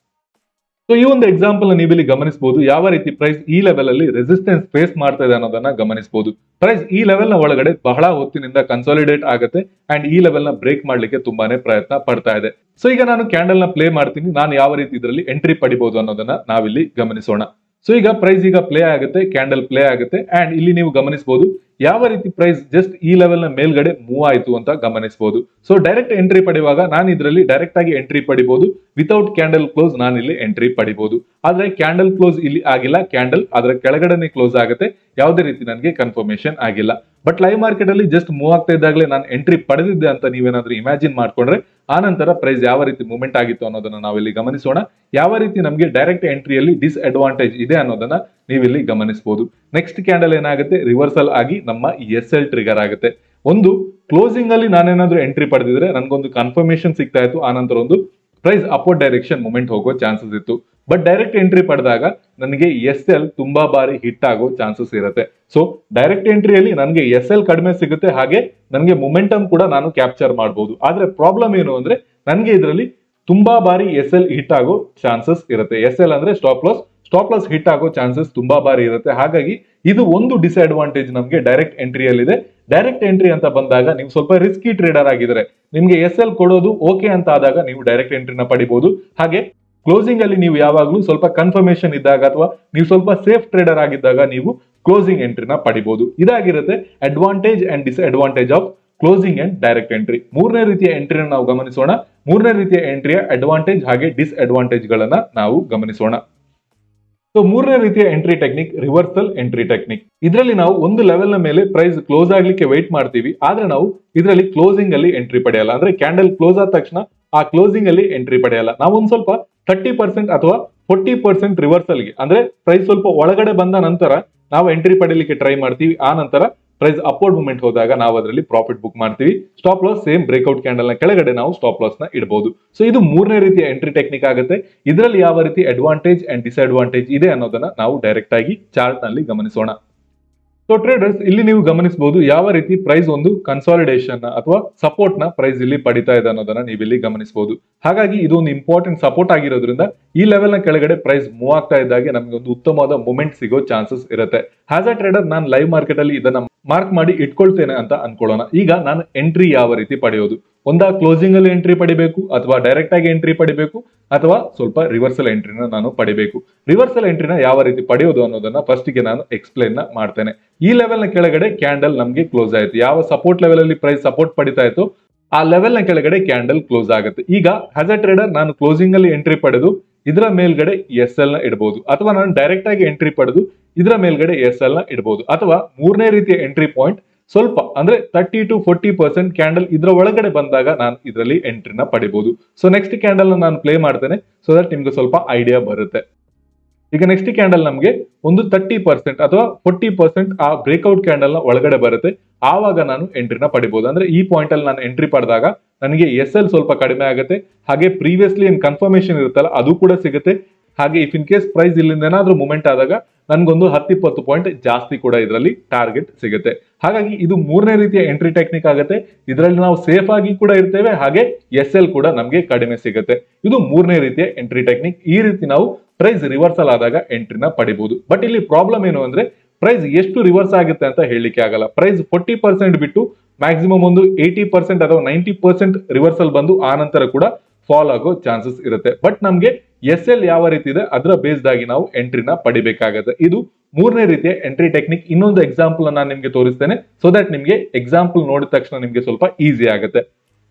ಸೊ ಈ ಒಂದು ಎಕ್ಸಾಂಪಲ್ ನೀವಿಲ್ಲಿ ಗಮನಿಸಬಹುದು ಯಾವ ರೀತಿ ಪ್ರೈಸ್ ಈ ಲೆವೆಲ್ ಅಲ್ಲಿ ರೆಸಿಸ್ಟೆನ್ಸ್ ಫೇಸ್ ಮಾಡ್ತಾ ಇದೆ ಅನ್ನೋದನ್ನ ಗಮನಿಸಬಹುದು ಪ್ರೈಸ್ ಈ ಲೆವೆಲ್ ನ ಒಳಗಡೆ ಬಹಳ ಹೊತ್ತಿನಿಂದ ಕನ್ಸಾಲಿಡೇಟ್ ಆಗುತ್ತೆ ಅಂಡ್ ಈ ಲೆವೆಲ್ ನ ಬ್ರೇಕ್ ಮಾಡ್ಲಿಕ್ಕೆ ತುಂಬಾನೇ ಪ್ರಯತ್ನ ಪಡ್ತಾ ಇದೆ ಸೊ ಈಗ ನಾನು ಕ್ಯಾಂಡಲ್ ನ ಪ್ಲೇ ಮಾಡ್ತೀನಿ ನಾನು ಯಾವ ರೀತಿ ಇದರಲ್ಲಿ ಎಂಟ್ರಿ ಪಡಿಬಹುದು ಅನ್ನೋದನ್ನ ನಾವಿಲ್ಲಿ ಗಮನಿಸೋಣ ಸೊ ಈಗ ಪ್ರೈಸ್ ಈಗ ಪ್ಲೇ ಆಗುತ್ತೆ ಕ್ಯಾಂಡಲ್ ಪ್ಲೇ ಆಗುತ್ತೆ ಅಂಡ್ ಇಲ್ಲಿ ನೀವು ಗಮನಿಸಬಹುದು ಯಾವ ರೀತಿ ಪ್ರೈಸ್ ಜಸ್ಟ್ ಈ ಲೆವೆಲ್ ನ ಮೇಲ್ಗಡೆ ಮೂವ್ ಆಯ್ತು ಅಂತ ಗಮನಿಸಬಹುದು ಸೊ ಡೈರೆಕ್ಟ್ ಎಂಟ್ರಿ ಪಡೆಯುವಾಗ ನಾನು ಇದರಲ್ಲಿ ಡೈರೆಕ್ಟ್ ಆಗಿ ಎಂಟ್ರಿ ಪಡಿಬಹುದು ವಿತೌಟ್ ಕ್ಯಾಂಡಲ್ ಕ್ಲೋಸ್ ನಾನು ಇಲ್ಲಿ ಎಂಟ್ರಿ ಪಡಿಬಹುದು ಆದ್ರೆ ಕ್ಯಾಂಡಲ್ ಕ್ಲೋಸ್ ಇಲ್ಲಿ ಆಗಿಲ್ಲ ಕ್ಯಾಂಡಲ್ ಅದರ ಕೆಳಗಡೆನೆ ಕ್ಲೋಸ್ ಆಗುತ್ತೆ ಯಾವುದೇ ರೀತಿ ನನಗೆ ಕನ್ಫರ್ಮೇಶನ್ ಆಗಿಲ್ಲ ಬಟ್ ಲೈವ್ ಮಾರ್ಕೆಟ್ ಅಲ್ಲಿ ಜಸ್ಟ್ ಮೂವ್ ಆಗ್ತಾ ಇದ್ದಾಗಲೇ ನಾನು ಎಂಟ್ರಿ ಪಡೆದಿದ್ದೆ ಅಂತ ನೀವೇನಾದ್ರೂ ಇಮ್ಯಾಜಿನ್ ಮಾಡ್ಕೊಂಡ್ರೆ ಆ ನಂತರ ಪ್ರೈಸ್ ಯಾವ ರೀತಿ ಮೂವ್ಮೆಂಟ್ ಆಗಿತ್ತು ಅನ್ನೋದನ್ನ ನಾವಿಲ್ಲಿ ಗಮನಿಸೋಣ ಯಾವ ರೀತಿ ನಮಗೆ ಡೈರೆಕ್ಟ್ ಎಂಟ್ರಿಯಲ್ಲಿ ಡಿಸ್ಅಡ್ವಾಂಟೇಜ್ ಇದೆ ಅನ್ನೋದನ್ನ ನೀವಿಲ್ಲಿ ಗಮನಿಸಬಹುದು ನೆಕ್ಸ್ಟ್ ಕ್ಯಾಂಡಲ್ ಏನಾಗುತ್ತೆ ರಿವರ್ಸಲ್ ಆಗಿ ನಮ್ಮ ಎಸ್ ಎಲ್ ಟ್ರಿಗರ್ ಆಗುತ್ತೆ ಒಂದು ಕ್ಲೋಸಿಂಗ್ ಅಲ್ಲಿ ನಾನೇನಾದ್ರೂ ಎಂಟ್ರಿ ಪಡೆದಿದ್ರೆ ನನಗೊಂದು ಕನ್ಫರ್ಮೇಶನ್ ಸಿಗ್ತಾ ಇತ್ತು ಆ ನಂತರ ಒಂದು ಪ್ರೈಸ್ ಅಪೋರ್ಡ್ ಡೈರೆಕ್ಷನ್ ಮೂಮೆಂಟ್ ಹೋಗೋ ಚಾನ್ಸಸ್ ಇತ್ತು ಬಟ್ ಡೈರೆಕ್ಟ್ ಎಂಟ್ರಿ ಪಡೆದಾಗ ನನಗೆ ಎಸ್ ಎಲ್ ತುಂಬಾ ಬಾರಿ ಹಿಟ್ ಆಗೋ ಚಾನ್ಸಸ್ ಇರುತ್ತೆ ಸೊ ಡೈರೆಕ್ಟ್ ಎಂಟ್ರಿಯಲ್ಲಿ ನನಗೆ ಎಸ್ ಎಲ್ ಕಡಿಮೆ ಸಿಗುತ್ತೆ ಹಾಗೆ ನನಗೆ ಮೊಮೆಂಟಮ್ ಕೂಡ ನಾನು ಕ್ಯಾಪ್ಚರ್ ಮಾಡಬಹುದು ಆದ್ರೆ ಪ್ರಾಬ್ಲಮ್ ಏನು ಅಂದ್ರೆ ನನಗೆ ಇದರಲ್ಲಿ ತುಂಬಾ ಬಾರಿ ಎಸ್ ಎಲ್ ಹಿಟ್ ಆಗೋ ಚಾನ್ಸಸ್ ಇರುತ್ತೆ ಎಸ್ ಎಲ್ ಅಂದ್ರೆ stop loss stop loss hit ಆಗೋ ಚಾನ್ಸಸ್ ತುಂಬಾ ಬಾರಿ ಇರುತ್ತೆ ಹಾಗಾಗಿ ಇದು ಒಂದು ಡಿಸ್ಅಡ್ವಾಂಟೇಜ್ ನಮಗೆ ಡೈರೆಕ್ಟ್ ಎಂಟ್ರಿಯಲ್ಲಿದೆ ಡೈರೆಕ್ಟ್ ಎಂಟ್ರಿ ಅಂತ ಬಂದಾಗ ನೀವು ಸ್ವಲ್ಪ ರಿಸ್ಕಿ ಟ್ರೇಡರ್ ಆಗಿದ್ರೆ ನಿಮ್ಗೆ ಎಸ್ ಎಲ್ ಕೊಡೋದು ಓಕೆ ಅಂತ ಆದಾಗ ನೀವು ಡೈರೆಕ್ಟ್ ಎಂಟ್ರಿನ ಪಡಿಬಹುದು ಹಾಗೆ ಕ್ಲೋಸಿಂಗ್ ಅಲ್ಲಿ ನೀವು ಯಾವಾಗಲೂ ಸ್ವಲ್ಪ ಕನ್ಫರ್ಮೇಶನ್ ಇದ್ದಾಗ ಅಥವಾ ನೀವು ಸ್ವಲ್ಪ ಸೇಫ್ ಟ್ರೇಡರ್ ಆಗಿದ್ದಾಗ ನೀವು ಕ್ಲೋಸಿಂಗ್ ಎಂಟ್ರಿನ ಪಡಿಬಹುದು ಇದಾಗಿರುತ್ತೆ advantage and disadvantage of closing and direct entry ಮೂರನೇ ರೀತಿಯ ಎಂಟ್ರಿನ ನಾವು ಗಮನಿಸೋಣ ಮೂರನೇ ರೀತಿಯ ಎಂಟ್ರಿಯ ಅಡ್ವಾಂಟೇಜ್ ಹಾಗೆ ಡಿಸ್ಅಡ್ವಾಂಟೇಜ್ ಗಳನ್ನ ನಾವು ಗಮನಿಸೋಣ ಸೊ ಮೂರನೇ ರೀತಿಯ entry technique reversal entry technique ಇದರಲ್ಲಿ ನಾವು ಒಂದು ಲೆವೆಲ್ ನ ಮೇಲೆ ಪ್ರೈಸ್ ಕ್ಲೋಸ್ ಆಗ್ಲಿಕ್ಕೆ ವೆಯ್ಟ್ ಮಾಡ್ತೀವಿ ಆದ್ರೆ ನಾವು ಇದರಲ್ಲಿ ಕ್ಲೋಸಿಂಗ್ ಅಲ್ಲಿ ಎಂಟ್ರಿ ಪಡೆಯಲ್ಲ ಅಂದ್ರೆ ಕ್ಯಾಂಡಲ್ ಕ್ಲೋಸ್ ಆದ ತಕ್ಷಣ ಆ ಕ್ಲೋಸಿಂಗ್ ಅಲ್ಲಿ ಎಂಟ್ರಿ ಪಡೆಯಲ್ಲ ನಾವು ಒಂದ್ ಸ್ವಲ್ಪ ತರ್ಟಿ ಪರ್ಸೆಂಟ್ ಅಥವಾ ಫೋರ್ಟಿ ಪರ್ಸೆಂಟ್ ರಿವರ್ಸಲ್ಗೆ ಅಂದ್ರೆ ಪ್ರೈಸ್ ಸ್ವಲ್ಪ ಒಳಗಡೆ ಬಂದ ನಂತರ ನಾವು ಎಂಟ್ರಿ ಪಡೆಯಲಿಕ್ಕೆ ಟ್ರೈ ಮಾಡ್ತೀವಿ ಆ ನಂತರ ಪ್ರೈಸ್ ಅಪೋರ್ಡ್ ಮೂವ್ಮೆಂಟ್ ಹೋದಾಗ ನಾವು ಅದರಲ್ಲಿ ಪ್ರಾಫಿಟ್ ಬುಕ್ ಮಾಡ್ತೀವಿ stop loss same breakout candle ನ ಕೆಳಗಡೆ ನಾವು ಸ್ಟಾಪ್ ಲಾಸ್ ನ ಇಡಬಹುದು ಸೊ ಇದು ಮೂರನೇ ರೀತಿಯ ಎಂಟ್ರಿ ಟೆಕ್ನಿಕ್ ಆಗುತ್ತೆ ಇದರಲ್ಲಿ ಯಾವ ರೀತಿ ಅಡ್ವಾಂಟೇಜ್ ಅಂಡ್ ಡಿಸ್ಅಡ್ವಾಂಟೇಜ್ ಇದೆ ಅನ್ನೋದನ್ನ ನಾವು ಡೈರೆಕ್ಟ್ ಆಗಿ ಚಾರ್ಟ್ ನಲ್ಲಿ ಗಮನಿಸೋಣ ಸೊ ಟ್ರೇಡರ್ಸ್ ಇಲ್ಲಿ ನೀವು ಗಮನಿಸಬಹುದು ಯಾವ ರೀತಿ ಪ್ರೈಸ್ ಒಂದು ಕನ್ಸಾಲಿಡೇಷನ್ ಅಥವಾ ಸಪೋರ್ಟ್ ನ ಪ್ರೈಸ್ ಇಲ್ಲಿ ಪಡಿತಾ ಇದೆ ಅನ್ನೋದನ್ನ ನೀವು ಇಲ್ಲಿ ಗಮನಿಸಬಹುದು ಹಾಗಾಗಿ ಇದು ಒಂದು ಇಂಪಾರ್ಟೆಂಟ್ ಸಪೋರ್ಟ್ ಆಗಿರೋದ್ರಿಂದ ಈ ಲೆವೆಲ್ ನ ಕೆಳಗಡೆ ಪ್ರೈಸ್ ಮೂವ್ ಆಗ್ತಾ ಇದ್ದಾಗೆ ನಮಗೆ ಒಂದು ಉತ್ತಮವಾದ ಮೂಮೆಂಟ್ ಸಿಗೋ ಚಾನ್ಸಸ್ ಇರುತ್ತೆ ಆಸ್ ಅ ಟ್ರೇಡರ್ ನಾನು ಲೈವ್ ಮಾರ್ಕೆಟ್ ಅಲ್ಲಿ ಇದನ್ನ ಮಾರ್ಕ್ ಮಾಡಿ ಇಟ್ಕೊಳ್ತೇನೆ ಅಂತ ಅನ್ಕೊಳ್ಳೋಣ ಈಗ ನಾನು ಎಂಟ್ರಿ ಯಾವ ರೀತಿ ಪಡೆಯೋದು ಒಂದಾ ಕ್ಲೋಸಿಂಗ್ ಅಲ್ಲಿ ಎಂಟ್ರಿ ಪಡಿಬೇಕು ಅಥವಾ ಡೈರೆಕ್ಟ್ ಆಗಿ ಎಂಟ್ರಿ ಪಡಿಬೇಕು ಅಥವಾ ಸ್ವಲ್ಪ ರಿವರ್ಸಲ್ ಎಂಟ್ರಿನ ನಾನು ಪಡಿಬೇಕು ರಿವರ್ಸಲ್ ಎಂಟ್ರಿನ ಯಾವ ರೀತಿ ಪಡೆಯೋದು ಅನ್ನೋದನ್ನ ಫಸ್ಟ್ ಗೆ ನಾನು ಎಕ್ಸ್ಪ್ಲೈನ್ ನ ಮಾಡ್ತೇನೆ ಈ ಲೆವೆಲ್ ನ ಕೆಳಗಡೆ ಕ್ಯಾಂಡಲ್ ನಮಗೆ ಕ್ಲೋಸ್ ಆಯ್ತು ಯಾವ ಸಪೋರ್ಟ್ ಲೆವೆಲ್ ಅಲ್ಲಿ ಪ್ರೈಸ್ ಸಪೋರ್ಟ್ ಪಡಿತಾ ಇತ್ತು ಆ ಲೆವೆಲ್ ನ ಕೆಳಗಡೆ ಕ್ಯಾಂಡಲ್ ಕ್ಲೋಸ್ ಆಗುತ್ತೆ ಈಗ ಹ್ಯಾಸ್ ಅ ಟ್ರೇಡರ್ ನಾನು ಕ್ಲೋಸಿಂಗ್ ಅಲ್ಲಿ ಎಂಟ್ರಿ ಪಡೆದು ಇದರ ಮೇಲ್ಗಡೆ ಎಸ್ ಎಲ್ ನ ಇಡಬಹುದು ಅಥವಾ ನಾನು ಡೈರೆಕ್ಟ್ ಆಗಿ ಎಂಟ್ರಿ ಪಡೆದು ಇದರ ಮೇಲ್ಗಡೆ ಎಸ್ ಎಲ್ ನ ಇಡಬಹುದು ಅಥವಾ ಮೂರನೇ ರೀತಿಯ ಎಂಟ್ರಿ ಪಾಯಿಂಟ್ ಸ್ವಲ್ಪ ಅಂದ್ರೆ thirty to forty percent candle ಇದರ ಒಳಗಡೆ ಬಂದಾಗ ನಾನು ಇದರಲ್ಲಿ ಎಂಟ್ರಿನ ಪಡಿಬಹುದು ಸೊ ನೆಕ್ಸ್ಟ್ ಕ್ಯಾಂಡಲ್ ನಾನು ಪ್ಲೇ ಮಾಡ್ತೇನೆ ಸೊ ದಟ್ ನಿಮ್ಗೆ ಸ್ವಲ್ಪ ಐಡಿಯಾ ಬರುತ್ತೆ ಈಗ ನೆಕ್ಸ್ಟ್ ಕ್ಯಾಂಡಲ್ ನಮಗೆ ಒಂದು ತರ್ಟಿ ಪರ್ಸೆಂಟ್ ಅಥವಾ ಫೋರ್ಟಿ ಪರ್ಸೆಂಟ್ ಆ ಬ್ರೇಕ್ಔಟ್ ಕ್ಯಾಂಡಲ್ ನ ಒಳಗಡೆ ಬರುತ್ತೆ ಆವಾಗ ನಾನು ಎಂಟ್ರಿನ ಪಡಿಬಹುದು ಅಂದ್ರೆ ಈ ಪಾಯಿಂಟ್ ಅಲ್ಲಿ ನಾನು ಎಂಟ್ರಿ ಪಡೆದಾಗ ನನಗೆ ಎಸ್ ಎಲ್ ಸ್ವಲ್ಪ ಕಡಿಮೆ ಆಗುತ್ತೆ ಹಾಗೆ ಪ್ರೀವಿಯಸ್ಲಿ ಏನ್ ಕನ್ಫರ್ಮೇಶನ್ ಇರುತ್ತಲ್ಲ ಅದು ಕೂಡ ಸಿಗುತ್ತೆ ಹಾಗೆ ಇಫ್ ಇನ್ ಕೇಸ್ ಪ್ರೈಸ್ ಇಲ್ಲಿಂದ ಏನಾದ್ರೂ ಮೂಮೆಂಟ್ ಆದಾಗ ನನ್ಗೊಂದು ಹತ್ತಿಪ್ಪತ್ತು ಪಾಯಿಂಟ್ ಜಾಸ್ತಿ ಕೂಡ ಇದರಲ್ಲಿ ಟಾರ್ಗೆಟ್ ಸಿಗುತ್ತೆ ಹಾಗಾಗಿ ಇದು ಮೂರನೇ ರೀತಿಯ ಎಂಟ್ರಿ ಟೆಕ್ನಿಕ್ ಆಗುತ್ತೆ ಇದರಲ್ಲಿ ನಾವು ಸೇಫ್ ಆಗಿ ಕೂಡ ಇರ್ತೇವೆ ಹಾಗೆ ಎಸ್ ಎಲ್ ಕೂಡ ನಮಗೆ ಕಡಿಮೆ ಸಿಗುತ್ತೆ ಇದು ಮೂರನೇ ರೀತಿಯ ಎಂಟ್ರಿ ಟೆಕ್ನಿಕ್ ಈ ರೀತಿ ನಾವು ಪ್ರೈಸ್ ರಿವರ್ಸಲ್ ಆದಾಗ ಎಂಟ್ರಿನ ಪಡಿಬಹುದು ಬಟ್ ಇಲ್ಲಿ ಪ್ರಾಬ್ಲಮ್ ಏನು ಅಂದ್ರೆ ಪ್ರೈಸ್ ಎಷ್ಟು ರಿವರ್ಸ್ ಆಗುತ್ತೆ ಅಂತ ಹೇಳಲಿಕ್ಕೆ ಆಗಲ್ಲ ಪ್ರೈಸ್ ಫೋರ್ಟಿ ಪರ್ಸೆಂಟ್ ಬಿಟ್ಟು ಮ್ಯಾಕ್ಸಿಮಮ್ ಒಂದು ಏಯ್ಟಿ ಪರ್ಸೆಂಟ್ ಅಥವಾ ನೈಂಟಿ ಪರ್ಸೆಂಟ್ ರಿವರ್ಸಲ್ ಬಂದು ಆ ನಂತರ ಕೂಡ ಫಾಲ್ ಆಗೋ ಚಾನ್ಸಸ್ ಇರುತ್ತೆ ಬಟ್ ನಮ್ಗೆ ಎಸ್ ಎಲ್ ಯಾವ ರೀತಿ ಇದೆ ಅದರ ಬೇಸ್ಡ್ ಆಗಿ ನಾವು ಎಂಟ್ರಿನ ಪಡಿಬೇಕಾಗತ್ತೆ ಇದು ಮೂರನೇ ರೀತಿಯ ಎಂಟ್ರಿ ಟೆಕ್ನಿಕ್ ಇನ್ನೊಂದು ಎಕ್ಸಾಂಪಲ್ ನಾನು ನಿಮ್ಗೆ ತೋರಿಸ್ತೇನೆ ಸೊ ದಟ್ ನಿಮ್ಗೆ ಎಕ್ಸಾಂಪಲ್ ನೋಡಿದ ತಕ್ಷಣ ನಿಮ್ಗೆ ಸ್ವಲ್ಪ ಈಸಿ ಆಗುತ್ತೆ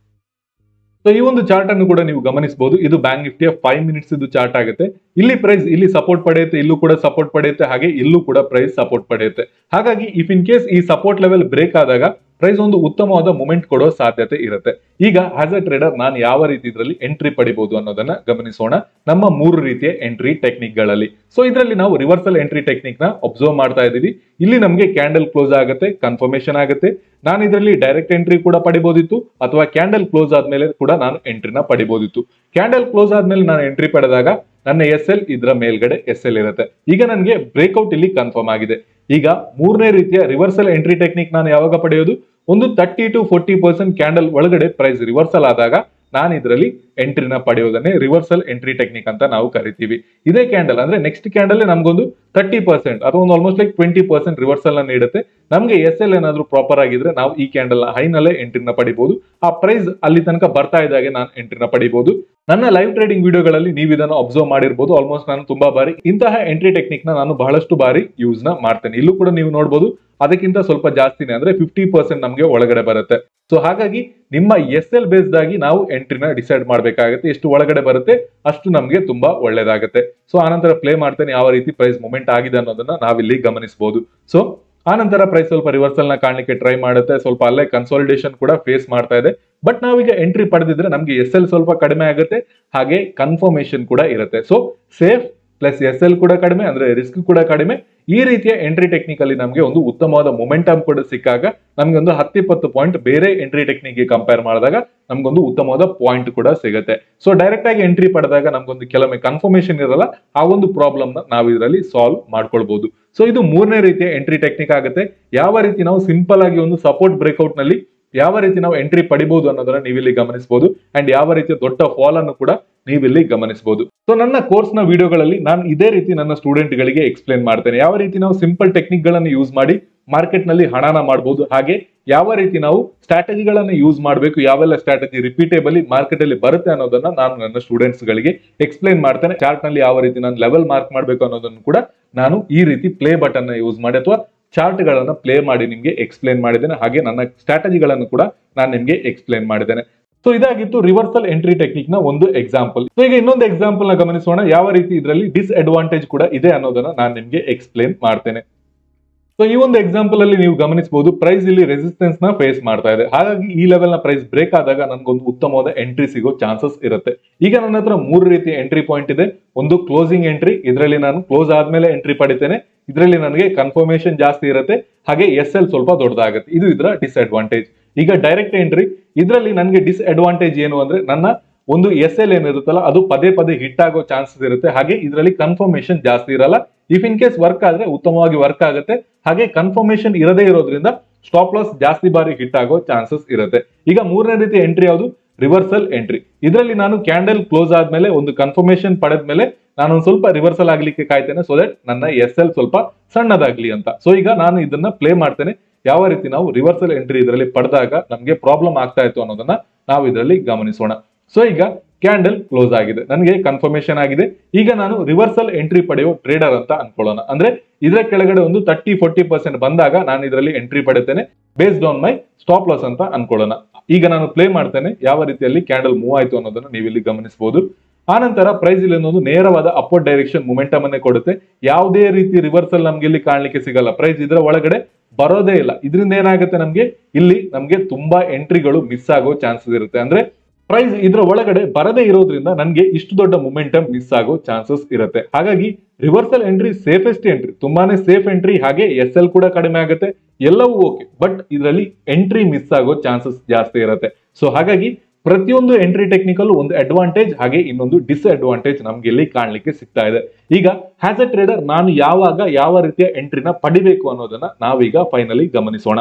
ಸೊ ಈ ಒಂದು ಚಾರ್ಟ್ ಅನ್ನು ಕೂಡ ನೀವು ಗಮನಿಸಬಹುದು ಇದು ಬ್ಯಾಂಕ್ ನಿಫ್ಟಿಯ ಫೈವ್ ಮಿನಿಟ್ಸ್ ಇದು ಚಾರ್ಟ್ ಆಗುತ್ತೆ ಇಲ್ಲಿ ಪ್ರೈಸ್ ಇಲ್ಲಿ ಸಪೋರ್ಟ್ ಪಡೆಯುತ್ತೆ ಇಲ್ಲೂ ಕೂಡ ಸಪೋರ್ಟ್ ಪಡೆಯುತ್ತೆ ಹಾಗೆ ಇಲ್ಲೂ ಕೂಡ ಪ್ರೈಸ್ ಸಪೋರ್ಟ್ ಪಡೆಯುತ್ತೆ ಹಾಗಾಗಿ ಇಫ್ ಇನ್ ಕೇಸ್ ಈ ಸಪೋರ್ಟ್ ಲೆವೆಲ್ ಬ್ರೇಕ್ ಆದಾಗ ಪ್ರೈಸ್ ಒಂದು ಉತ್ತಮವಾದ ಮೂಮೆಂಟ್ ಕೊಡೋ ಸಾಧ್ಯತೆ ಇರುತ್ತೆ ಈಗ ಆಸ್ ಅ ಟ್ರೇಡರ್ ನಾನು ಯಾವ ರೀತಿ ಇದರಲ್ಲಿ ಎಂಟ್ರಿ ಪಡಿಬಹುದು ಅನ್ನೋದನ್ನ ಗಮನಿಸೋಣ ನಮ್ಮ ಮೂರು ರೀತಿಯ ಎಂಟ್ರಿ ಟೆಕ್ನಿಕ್ ಗಳಲ್ಲಿ ಸೊ ಇದರಲ್ಲಿ ನಾವು ರಿವರ್ಸಲ್ ಎಂಟ್ರಿ ಟೆಕ್ನಿಕ್ ನ ಅಬ್ಸರ್ವ್ ಮಾಡ್ತಾ ಇದೀವಿ ಇಲ್ಲಿ ನಮಗೆ ಕ್ಯಾಂಡಲ್ ಕ್ಲೋಸ್ ಆಗುತ್ತೆ ಕನ್ಫರ್ಮೇಶನ್ ಆಗುತ್ತೆ ನಾನು ಇದರಲ್ಲಿ ಡೈರೆಕ್ಟ್ ಎಂಟ್ರಿ ಕೂಡ ಪಡಿಬಹುದಿತ್ತು ಅಥವಾ ಕ್ಯಾಂಡಲ್ ಕ್ಲೋಸ್ ಆದ್ಮೇಲೆ ಕೂಡ ನಾನು ಎಂಟ್ರಿನ ಪಡಿಬಹುದಿತ್ತು ಕ್ಯಾಂಡಲ್ ಕ್ಲೋಸ್ ಆದ್ಮೇಲೆ ನಾನು ಎಂಟ್ರಿ ಪಡೆದಾಗ ನನ್ನ ಎಸ್ ಎಲ್ ಇದರ ಮೇಲ್ಗಡೆ ಎಸ್ ಎಲ್ ಇರುತ್ತೆ ಈಗ ನನಗೆ ಬ್ರೇಕ್ಔಟ್ ಇಲ್ಲಿ ಕನ್ಫರ್ಮ್ ಆಗಿದೆ ಈಗ ಮೂರನೇ ರೀತಿಯ ರಿವರ್ಸಲ್ ಎಂಟ್ರಿ ಟೆಕ್ನಿಕ್ ನಾನು ಯಾವಾಗ ಪಡೆಯೋದು ಒಂದು thirty to forty percent candle ಒಳಗಡೆ ಪ್ರೈಸ್ ರಿವರ್ಸಲ್ ಆದಾಗ ನಾನು ಇದರಲ್ಲಿ ಎಂಟ್ರಿನ ಪಡೆಯೋದನ್ನೇ ರಿವರ್ಸಲ್ ಎಂಟ್ರಿ ಟೆಕ್ನಿಕ್ ಅಂತ ನಾವು ಕರಿತೀವಿ ಇದೇ ಕ್ಯಾಂಡಲ್ ಅಂದ್ರೆ ನೆಕ್ಸ್ಟ್ ಕ್ಯಾಂಡಲ್ ನಮ್ಗೊಂದು ತರ್ಟಿ ಪರ್ಸೆಂಟ್ ಅಥವಾ ಒಂದು almost like twenty percent reversal ನ ನೀಡುತ್ತೆ ನಮಗೆ ಎಸ್ ಎಲ್ ಏನಾದ್ರೂ ಪ್ರಾಪರ್ ಆಗಿದ್ರೆ ನಾವು ಈ ಕ್ಯಾಂಡಲ್ ಹೈನಲ್ಲೇ ಎಂಟ್ರಿನ ಪಡಿಬಹುದು ಆ ಪ್ರೈಸ್ ಅಲ್ಲಿ ತನಕ ಬರ್ತಾ ಇದ್ದಾಗೆ ನಾನು ಎಂಟ್ರಿನ ಪಡಿಬಹುದು ನನ್ನ ಲೈವ್ ಟ್ರೇಡಿಂಗ್ ವಿಡಿಯೋಗಳಲ್ಲಿ ನೀವು ಇದನ್ನು ಅಬ್ಸರ್ವ್ ಮಾಡಿರ್ಬೋದು ಆಲ್ಮೋಸ್ಟ್ ನಾನು ತುಂಬಾ ಬಾರಿ ಇಂತಹ ಎಂಟ್ರಿ ಟೆಕ್ನಿಕ್ ನ ನಾನು ಬಹಳಷ್ಟು ಬಾರಿ ಯೂಸ್ ನ ಮಾಡ್ತೇನೆ ಇಲ್ಲೂ ಕೂಡ ನೀವು ನೋಡಬಹುದು ಅದಕ್ಕಿಂತ ಸ್ವಲ್ಪ ಜಾಸ್ತಿನೇ ಅಂದ್ರೆ ಫಿಫ್ಟಿ ಪರ್ಸೆಂಟ್ ನಮಗೆ ಒಳಗಡೆ ಬರುತ್ತೆ ಸೊ ಹಾಗಾಗಿ ನಿಮ್ಮ ಎಸ್ ಎಲ್ ಬೇಸ್ಡ್ ಆಗಿ ನಾವು ಎಂಟ್ರಿನ ಡಿಸೈಡ್ ಮಾಡಬೇಕಾಗುತ್ತೆ ಎಷ್ಟು ಒಳಗಡೆ ಬರುತ್ತೆ ಅಷ್ಟು ನಮಗೆ ತುಂಬಾ ಒಳ್ಳೇದಾಗುತ್ತೆ ಸೊ ಆನಂತರ ಪ್ಲೇ ಮಾಡ್ತೇನೆ ಯಾವ ರೀತಿ ಪ್ರೈಸ್ ಮೂಮೆಂಟ್ ಆಗಿದೆ ಅನ್ನೋದನ್ನ ನಾವಿಲ್ಲಿ ಗಮನಿಸಬಹುದು ಸೊ ಆನಂತರ ಪ್ರೈಸ್ ಸ್ವಲ್ಪ ರಿವರ್ಸಲ್ ನ ಕಾಣಲಿಕ್ಕೆ ಟ್ರೈ ಮಾಡುತ್ತೆ ಸ್ವಲ್ಪ ಅಲ್ಲೇ ಕನ್ಸಾಲಿಡೇಷನ್ ಕೂಡ ಫೇಸ್ ಮಾಡ್ತಾ ಇದೆ ಬಟ್ ನಾವೀಗ ಎಂಟ್ರಿ ಪಡೆದಿದ್ರೆ ನಮಗೆ ಎಸ್ ಎಲ್ ಸ್ವಲ್ಪ ಕಡಿಮೆ ಆಗುತ್ತೆ ಹಾಗೆ ಕನ್ಫರ್ಮೇಶನ್ ಕೂಡ ಇರುತ್ತೆ so safe plus S L ಕೂಡ ಕಡಿಮೆ ಅಂದ್ರೆ ರಿಸ್ಕ್ ಕೂಡ ಕಡಿಮೆ ಈ ರೀತಿಯ ಎಂಟ್ರಿ ಟೆಕ್ನಿಕ್ ಅಲ್ಲಿ ನಮಗೆ ಒಂದು ಉತ್ತಮವಾದ ಮೊಮೆಂಟಮ್ ಕೂಡ ಸಿಕ್ಕಾಗ ನಮ್ಗೆ ಒಂದು ಹತ್ತಿಪ್ಪತ್ತು ಪಾಯಿಂಟ್ ಬೇರೆ ಎಂಟ್ರಿ ಟೆಕ್ನಿಕ್ ಗೆ ಕಂಪೇರ್ ಮಾಡಿದಾಗ ನಮ್ಗೊಂದು ಉತ್ತಮವಾದ ಪಾಯಿಂಟ್ ಕೂಡ ಸಿಗುತ್ತೆ ಸೊ ಡೈರೆಕ್ಟ್ ಆಗಿ ಎಂಟ್ರಿ ಪಡೆದಾಗ ನಮ್ಗೊಂದು ಕೆಲವೊಮ್ಮೆ ಕನ್ಫರ್ಮೇಶನ್ ಇರಲ್ಲ ಆ ಒಂದು ಪ್ರಾಬ್ಲಮ್ ನ ನಾವು ಇದರಲ್ಲಿ ಸಾಲ್ವ್ ಮಾಡ್ಕೊಳ್ಬಹುದು ಸೊ ಇದು ಮೂರನೇ ರೀತಿಯ ಎಂಟ್ರಿ ಟೆಕ್ನಿಕ್ ಆಗುತ್ತೆ ಯಾವ ರೀತಿ ನಾವು ಸಿಂಪಲ್ ಆಗಿ ಒಂದು ಸಪೋರ್ಟ್ ಬ್ರೇಕ್ಔಟ್ ನಲ್ಲಿ ಯಾವ ರೀತಿ ನಾವು ಎಂಟ್ರಿ ಪಡಿಬಹುದು ಅನ್ನೋದನ್ನ ನೀವಿಲ್ಲಿ ಗಮನಿಸಬಹುದು ಅಂಡ್ ಯಾವ ರೀತಿಯ ದೊಡ್ಡ ಫಾಲ್ ಅನ್ನು ಕೂಡ ನೀವಿಲ್ಲಿ ಗಮನಿಸಬಹುದು ಸೊ ನನ್ನ ಕೋರ್ಸ್ ನ ವಿಡಿಯೋಗಳಲ್ಲಿ ನಾನು ಇದೇ ರೀತಿ ನನ್ನ ಸ್ಟೂಡೆಂಟ್ ಗಳಿಗೆ ಎಕ್ಸ್ಪ್ಲೇನ್ ಮಾಡ್ತೇನೆ ಯಾವ ರೀತಿ ನಾವು ಸಿಂಪಲ್ ಟೆಕ್ನಿಕ್ ಗಳನ್ನು ಯೂಸ್ ಮಾಡಿ ಮಾರ್ಕೆಟ್ ನಲ್ಲಿ ಹಣನ ಮಾಡಬಹುದು ಹಾಗೆ ಯಾವ ರೀತಿ ನಾವು ಸ್ಟ್ರಾಟಜಿಗಳನ್ನು ಯೂಸ್ ಮಾಡಬೇಕು ಯಾವೆಲ್ಲ ಸ್ಟ್ರಾಟಜಿ ರಿಪೀಟೇಬಲಿ ಮಾರ್ಕೆಟ್ ಅಲ್ಲಿ ಬರುತ್ತೆ ಅನ್ನೋದನ್ನ ನಾನು ನನ್ನ ಸ್ಟೂಡೆಂಟ್ಸ್ ಗಳಿಗೆ ಎಕ್ಸ್ಪ್ಲೇನ್ ಮಾಡ್ತೇನೆ ಚಾರ್ಟ್ ನಲ್ಲಿ ಯಾವ ರೀತಿ ನಾನು ಲೆವೆಲ್ ಮಾರ್ಕ್ ಮಾಡಬೇಕು ಅನ್ನೋದನ್ನು ಕೂಡ ನಾನು ಈ ರೀತಿ ಪ್ಲೇ ಬಟನ್ ಯೂಸ್ ಮಾಡಿ ಅಥವಾ ಚಾರ್ಟ್ ಗಳನ್ನ ಪ್ಲೇ ಮಾಡಿ ನಿಮ್ಗೆ ಎಕ್ಸ್ಪ್ಲೇನ್ ಮಾಡಿದ್ದೇನೆ ಹಾಗೆ ನನ್ನ ಸ್ಟ್ರಾಟಜಿಗಳನ್ನು ಕೂಡ ನಾನು ನಿಮ್ಗೆ ಎಕ್ಸ್ಪ್ಲೇನ್ ಮಾಡಿದ್ದೇನೆ ಸೊ ಇದಾಗಿತ್ತು ರಿವರ್ಸಲ್ ಎಂಟ್ರಿ ಟೆಕ್ನಿಕ್ ನ ಒಂದು ಎಕ್ಸಾಂಪಲ್ ಸೊ ಈಗ ಇನ್ನೊಂದು ಎಕ್ಸಾಂಪಲ್ ನ ಗಮನಿಸೋಣ ಯಾವ ರೀತಿ ಇದರಲ್ಲಿ ಡಿಸ್ಅಡ್ವಾಂಟೇಜ್ ಕೂಡ ಇದೆ ಅನ್ನೋದನ್ನ ನಾನು ನಿಮ್ಗೆ ಎಕ್ಸ್ಪ್ಲೇನ್ ಮಾಡ್ತೇನೆ ಸೊ ಈ ಒಂದು ಎಕ್ಸಾಂಪಲ್ ಅಲ್ಲಿ ನೀವು ಗಮನಿಸಬಹುದು ಪ್ರೈಸ್ ಇಲ್ಲಿ ರೆಸಿಸ್ಟೆನ್ಸ್ ನ ಫೇಸ್ ಮಾಡ್ತಾ ಇದೆ ಹಾಗಾಗಿ ಈ ಲೆವೆಲ್ ನ ಪ್ರೈಸ್ ಬ್ರೇಕ್ ಆದಾಗ ನನ್ಗೊಂದು ಉತ್ತಮವಾದ ಎಂಟ್ರಿ ಸಿಗೋ ಚಾನ್ಸಸ್ ಇರುತ್ತೆ ಈಗ ನನ್ನ ಹತ್ರ ಮೂರು ರೀತಿಯ ಎಂಟ್ರಿ ಪಾಯಿಂಟ್ ಇದೆ ಒಂದು ಕ್ಲೋಸಿಂಗ್ ಎಂಟ್ರಿ ಇದರಲ್ಲಿ ನಾನು ಕ್ಲೋಸ್ ಆದ್ಮೇಲೆ ಎಂಟ್ರಿ ಪಡಿತೇನೆ ಇದರಲ್ಲಿ ನನಗೆ ಕನ್ಫರ್ಮೇಶನ್ ಜಾಸ್ತಿ ಇರುತ್ತೆ ಹಾಗೆ ಎಸ್ ಎಲ್ ಸ್ವಲ್ಪ ದೊಡ್ಡದಾಗುತ್ತೆ ಇದು ಇದರ ಡಿಸ್ಅಡ್ವಾಂಟೇಜ್ ಈಗ ಡೈರೆಕ್ಟ್ ಎಂಟ್ರಿ ಇದರಲ್ಲಿ ನನಗೆ ಡಿಸ್ಅಡ್ವಾಂಟೇಜ್ ಏನು ಅಂದ್ರೆ ನನ್ನ ಒಂದು ಎಸ್ ಎಲ್ ಏನಿರುತ್ತಲ್ಲ ಅದು ಪದೇ ಪದೇ ಹಿಟ್ ಆಗೋ ಚಾನ್ಸಸ್ ಇರುತ್ತೆ ಹಾಗೆ ಇದರಲ್ಲಿ ಕನ್ಫರ್ಮೇಶನ್ ಜಾಸ್ತಿ ಇರಲ್ಲ ಇಫ್ ಇನ್ ಕೇಸ್ ವರ್ಕ್ ಆದ್ರೆ ಉತ್ತಮವಾಗಿ ವರ್ಕ್ ಆಗುತ್ತೆ ಹಾಗೆ ಕನ್ಫರ್ಮೇಶನ್ ಇರದೇ ಇರೋದ್ರಿಂದ ಸ್ಟಾಪ್ ಲಾಸ್ ಜಾಸ್ತಿ ಬಾರಿ ಹಿಟ್ ಆಗೋ ಚಾನ್ಸಸ್ ಇರುತ್ತೆ ಈಗ ಮೂರನೇ ರೀತಿ ಎಂಟ್ರಿ ಯಾವುದು ರಿವರ್ಸಲ್ ಎಂಟ್ರಿ ಇದರಲ್ಲಿ ನಾನು ಕ್ಯಾಂಡಲ್ ಕ್ಲೋಸ್ ಆದ್ಮೇಲೆ ಒಂದು ಕನ್ಫರ್ಮೇಶನ್ ಪಡೆದ್ಮೇಲೆ ನಾನು ಒಂದು ಸ್ವಲ್ಪ ರಿವರ್ಸಲ್ ಆಗ್ಲಿಕ್ಕೆ ಕಾಯ್ತೇನೆ ಸೊ ದಟ್ ನನ್ನ ಎಸ್ ಎಲ್ ಸ್ವಲ್ಪ ಸಣ್ಣದಾಗ್ಲಿ ಅಂತ ಸೊ ಈಗ ನಾನು ಇದನ್ನ ಪ್ಲೇ ಮಾಡ್ತೇನೆ ಯಾವ ರೀತಿ ನಾವು ರಿವರ್ಸಲ್ ಎಂಟ್ರಿ ಇದರಲ್ಲಿ ಪಡೆದಾಗ ನಮಗೆ ಪ್ರಾಬ್ಲಮ್ ಆಗ್ತಾ ಇತ್ತು ಅನ್ನೋದನ್ನ ನಾವು ಇದರಲ್ಲಿ ಗಮನಿಸೋಣ ಸೊ ಈಗ ಕ್ಯಾಂಡಲ್ ಕ್ಲೋಸ್ ಆಗಿದೆ ನನಗೆ ಕನ್ಫರ್ಮೇಶನ್ ಆಗಿದೆ ಈಗ ನಾನು ರಿವರ್ಸಲ್ ಎಂಟ್ರಿ ಪಡೆಯುವ ಟ್ರೇಡರ್ ಅಂತ ಅನ್ಕೊಳ್ಳೋಣ ಅಂದ್ರೆ ಇದರ ಕೆಳಗಡೆ ಒಂದು ತರ್ಟಿ ಫೋರ್ಟಿ ಪರ್ಸೆಂಟ್ ಬಂದಾಗ ನಾನು ಇದರಲ್ಲಿ ಎಂಟ್ರಿ ಪಡೆತೇನೆ based on my stop loss ಅಂತ ಅನ್ಕೊಳ್ಳೋಣ ಈಗ ನಾನು ಪ್ಲೇ ಮಾಡ್ತೇನೆ ಯಾವ ರೀತಿಯಲ್ಲಿ ಕ್ಯಾಂಡಲ್ ಮೂವ್ ಆಯ್ತು ಅನ್ನೋದನ್ನ ನೀವು ಇಲ್ಲಿ ಗಮನಿಸಬಹುದು ಆನಂತರ ಪ್ರೈಸ್ ಇಲ್ಲಿ ಅನ್ನೋದು ನೇರವಾದ ಅಪ್ವರ್ಡ್ ಡೈರೆಕ್ಷನ್ ಮೊಮೆಂಟಮ್ ಅನ್ನೇ ಕೊಡುತ್ತೆ ಯಾವುದೇ ರೀತಿ ರಿವರ್ಸಲ್ ನಮ್ಗೆ ಇಲ್ಲಿ ಕಾಣ್ಲಿಕ್ಕೆ ಸಿಗಲ್ಲ ಪ್ರೈಸ್ ಇದರ ಒಳಗಡೆ ಬರೋದೇ ಇಲ್ಲ ಇದರಿಂದ ಏನಾಗುತ್ತೆ ನಮ್ಗೆ ಇಲ್ಲಿ ನಮ್ಗೆ ತುಂಬಾ ಎಂಟ್ರಿಗಳು ಮಿಸ್ ಆಗೋ ಚಾನ್ಸಸ್ ಇರುತ್ತೆ ಅಂದ್ರೆ ಪ್ರೈಸ್ ಇದರ ಒಳಗಡೆ ಬರದೇ ಇರೋದ್ರಿಂದ ನನಗೆ ಇಷ್ಟು ದೊಡ್ಡ ಮೊಮೆಂಟಮ್ ಮಿಸ್ ಆಗೋ ಚಾನ್ಸಸ್ ಇರುತ್ತೆ ಹಾಗಾಗಿ ರಿವರ್ಸಲ್ ಎಂಟ್ರಿ ಸೇಫೆಸ್ಟ್ ಎಂಟ್ರಿ ತುಂಬಾನೇ ಸೇಫ್ ಎಂಟ್ರಿ ಹಾಗೆ ಎಸ್ ಎಲ್ ಕೂಡ ಕಡಿಮೆ ಆಗುತ್ತೆ ಎಲ್ಲವೂ ಓಕೆ ಬಟ್ ಇದರಲ್ಲಿ ಎಂಟ್ರಿ ಮಿಸ್ ಆಗೋ ಚಾನ್ಸಸ್ ಜಾಸ್ತಿ ಇರುತ್ತೆ ಸೊ ಹಾಗಾಗಿ ಪ್ರತಿಯೊಂದು ಎಂಟ್ರಿ ಟೆಕ್ನಿಕಲ್ ಒಂದು ಅಡ್ವಾಂಟೇಜ್ ಹಾಗೆ ಇನ್ನೊಂದು ಡಿಸ್ಅಡ್ವಾಂಟೇಜ್ ನಮ್ಗೆ ಇಲ್ಲಿ ಕಾಣ್ಲಿಕ್ಕೆ ಸಿಗ್ತಾ ಇದೆ ಈಗ ಹ್ಯಾಸ್ ಅ ಟ್ರೇಡರ್ ನಾನು ಯಾವಾಗ ಯಾವ ರೀತಿಯ ಎಂಟ್ರಿನ ಪಡಿಬೇಕು ಅನ್ನೋದನ್ನ ನಾವೀಗ ಫೈನಲಿ ಗಮನಿಸೋಣ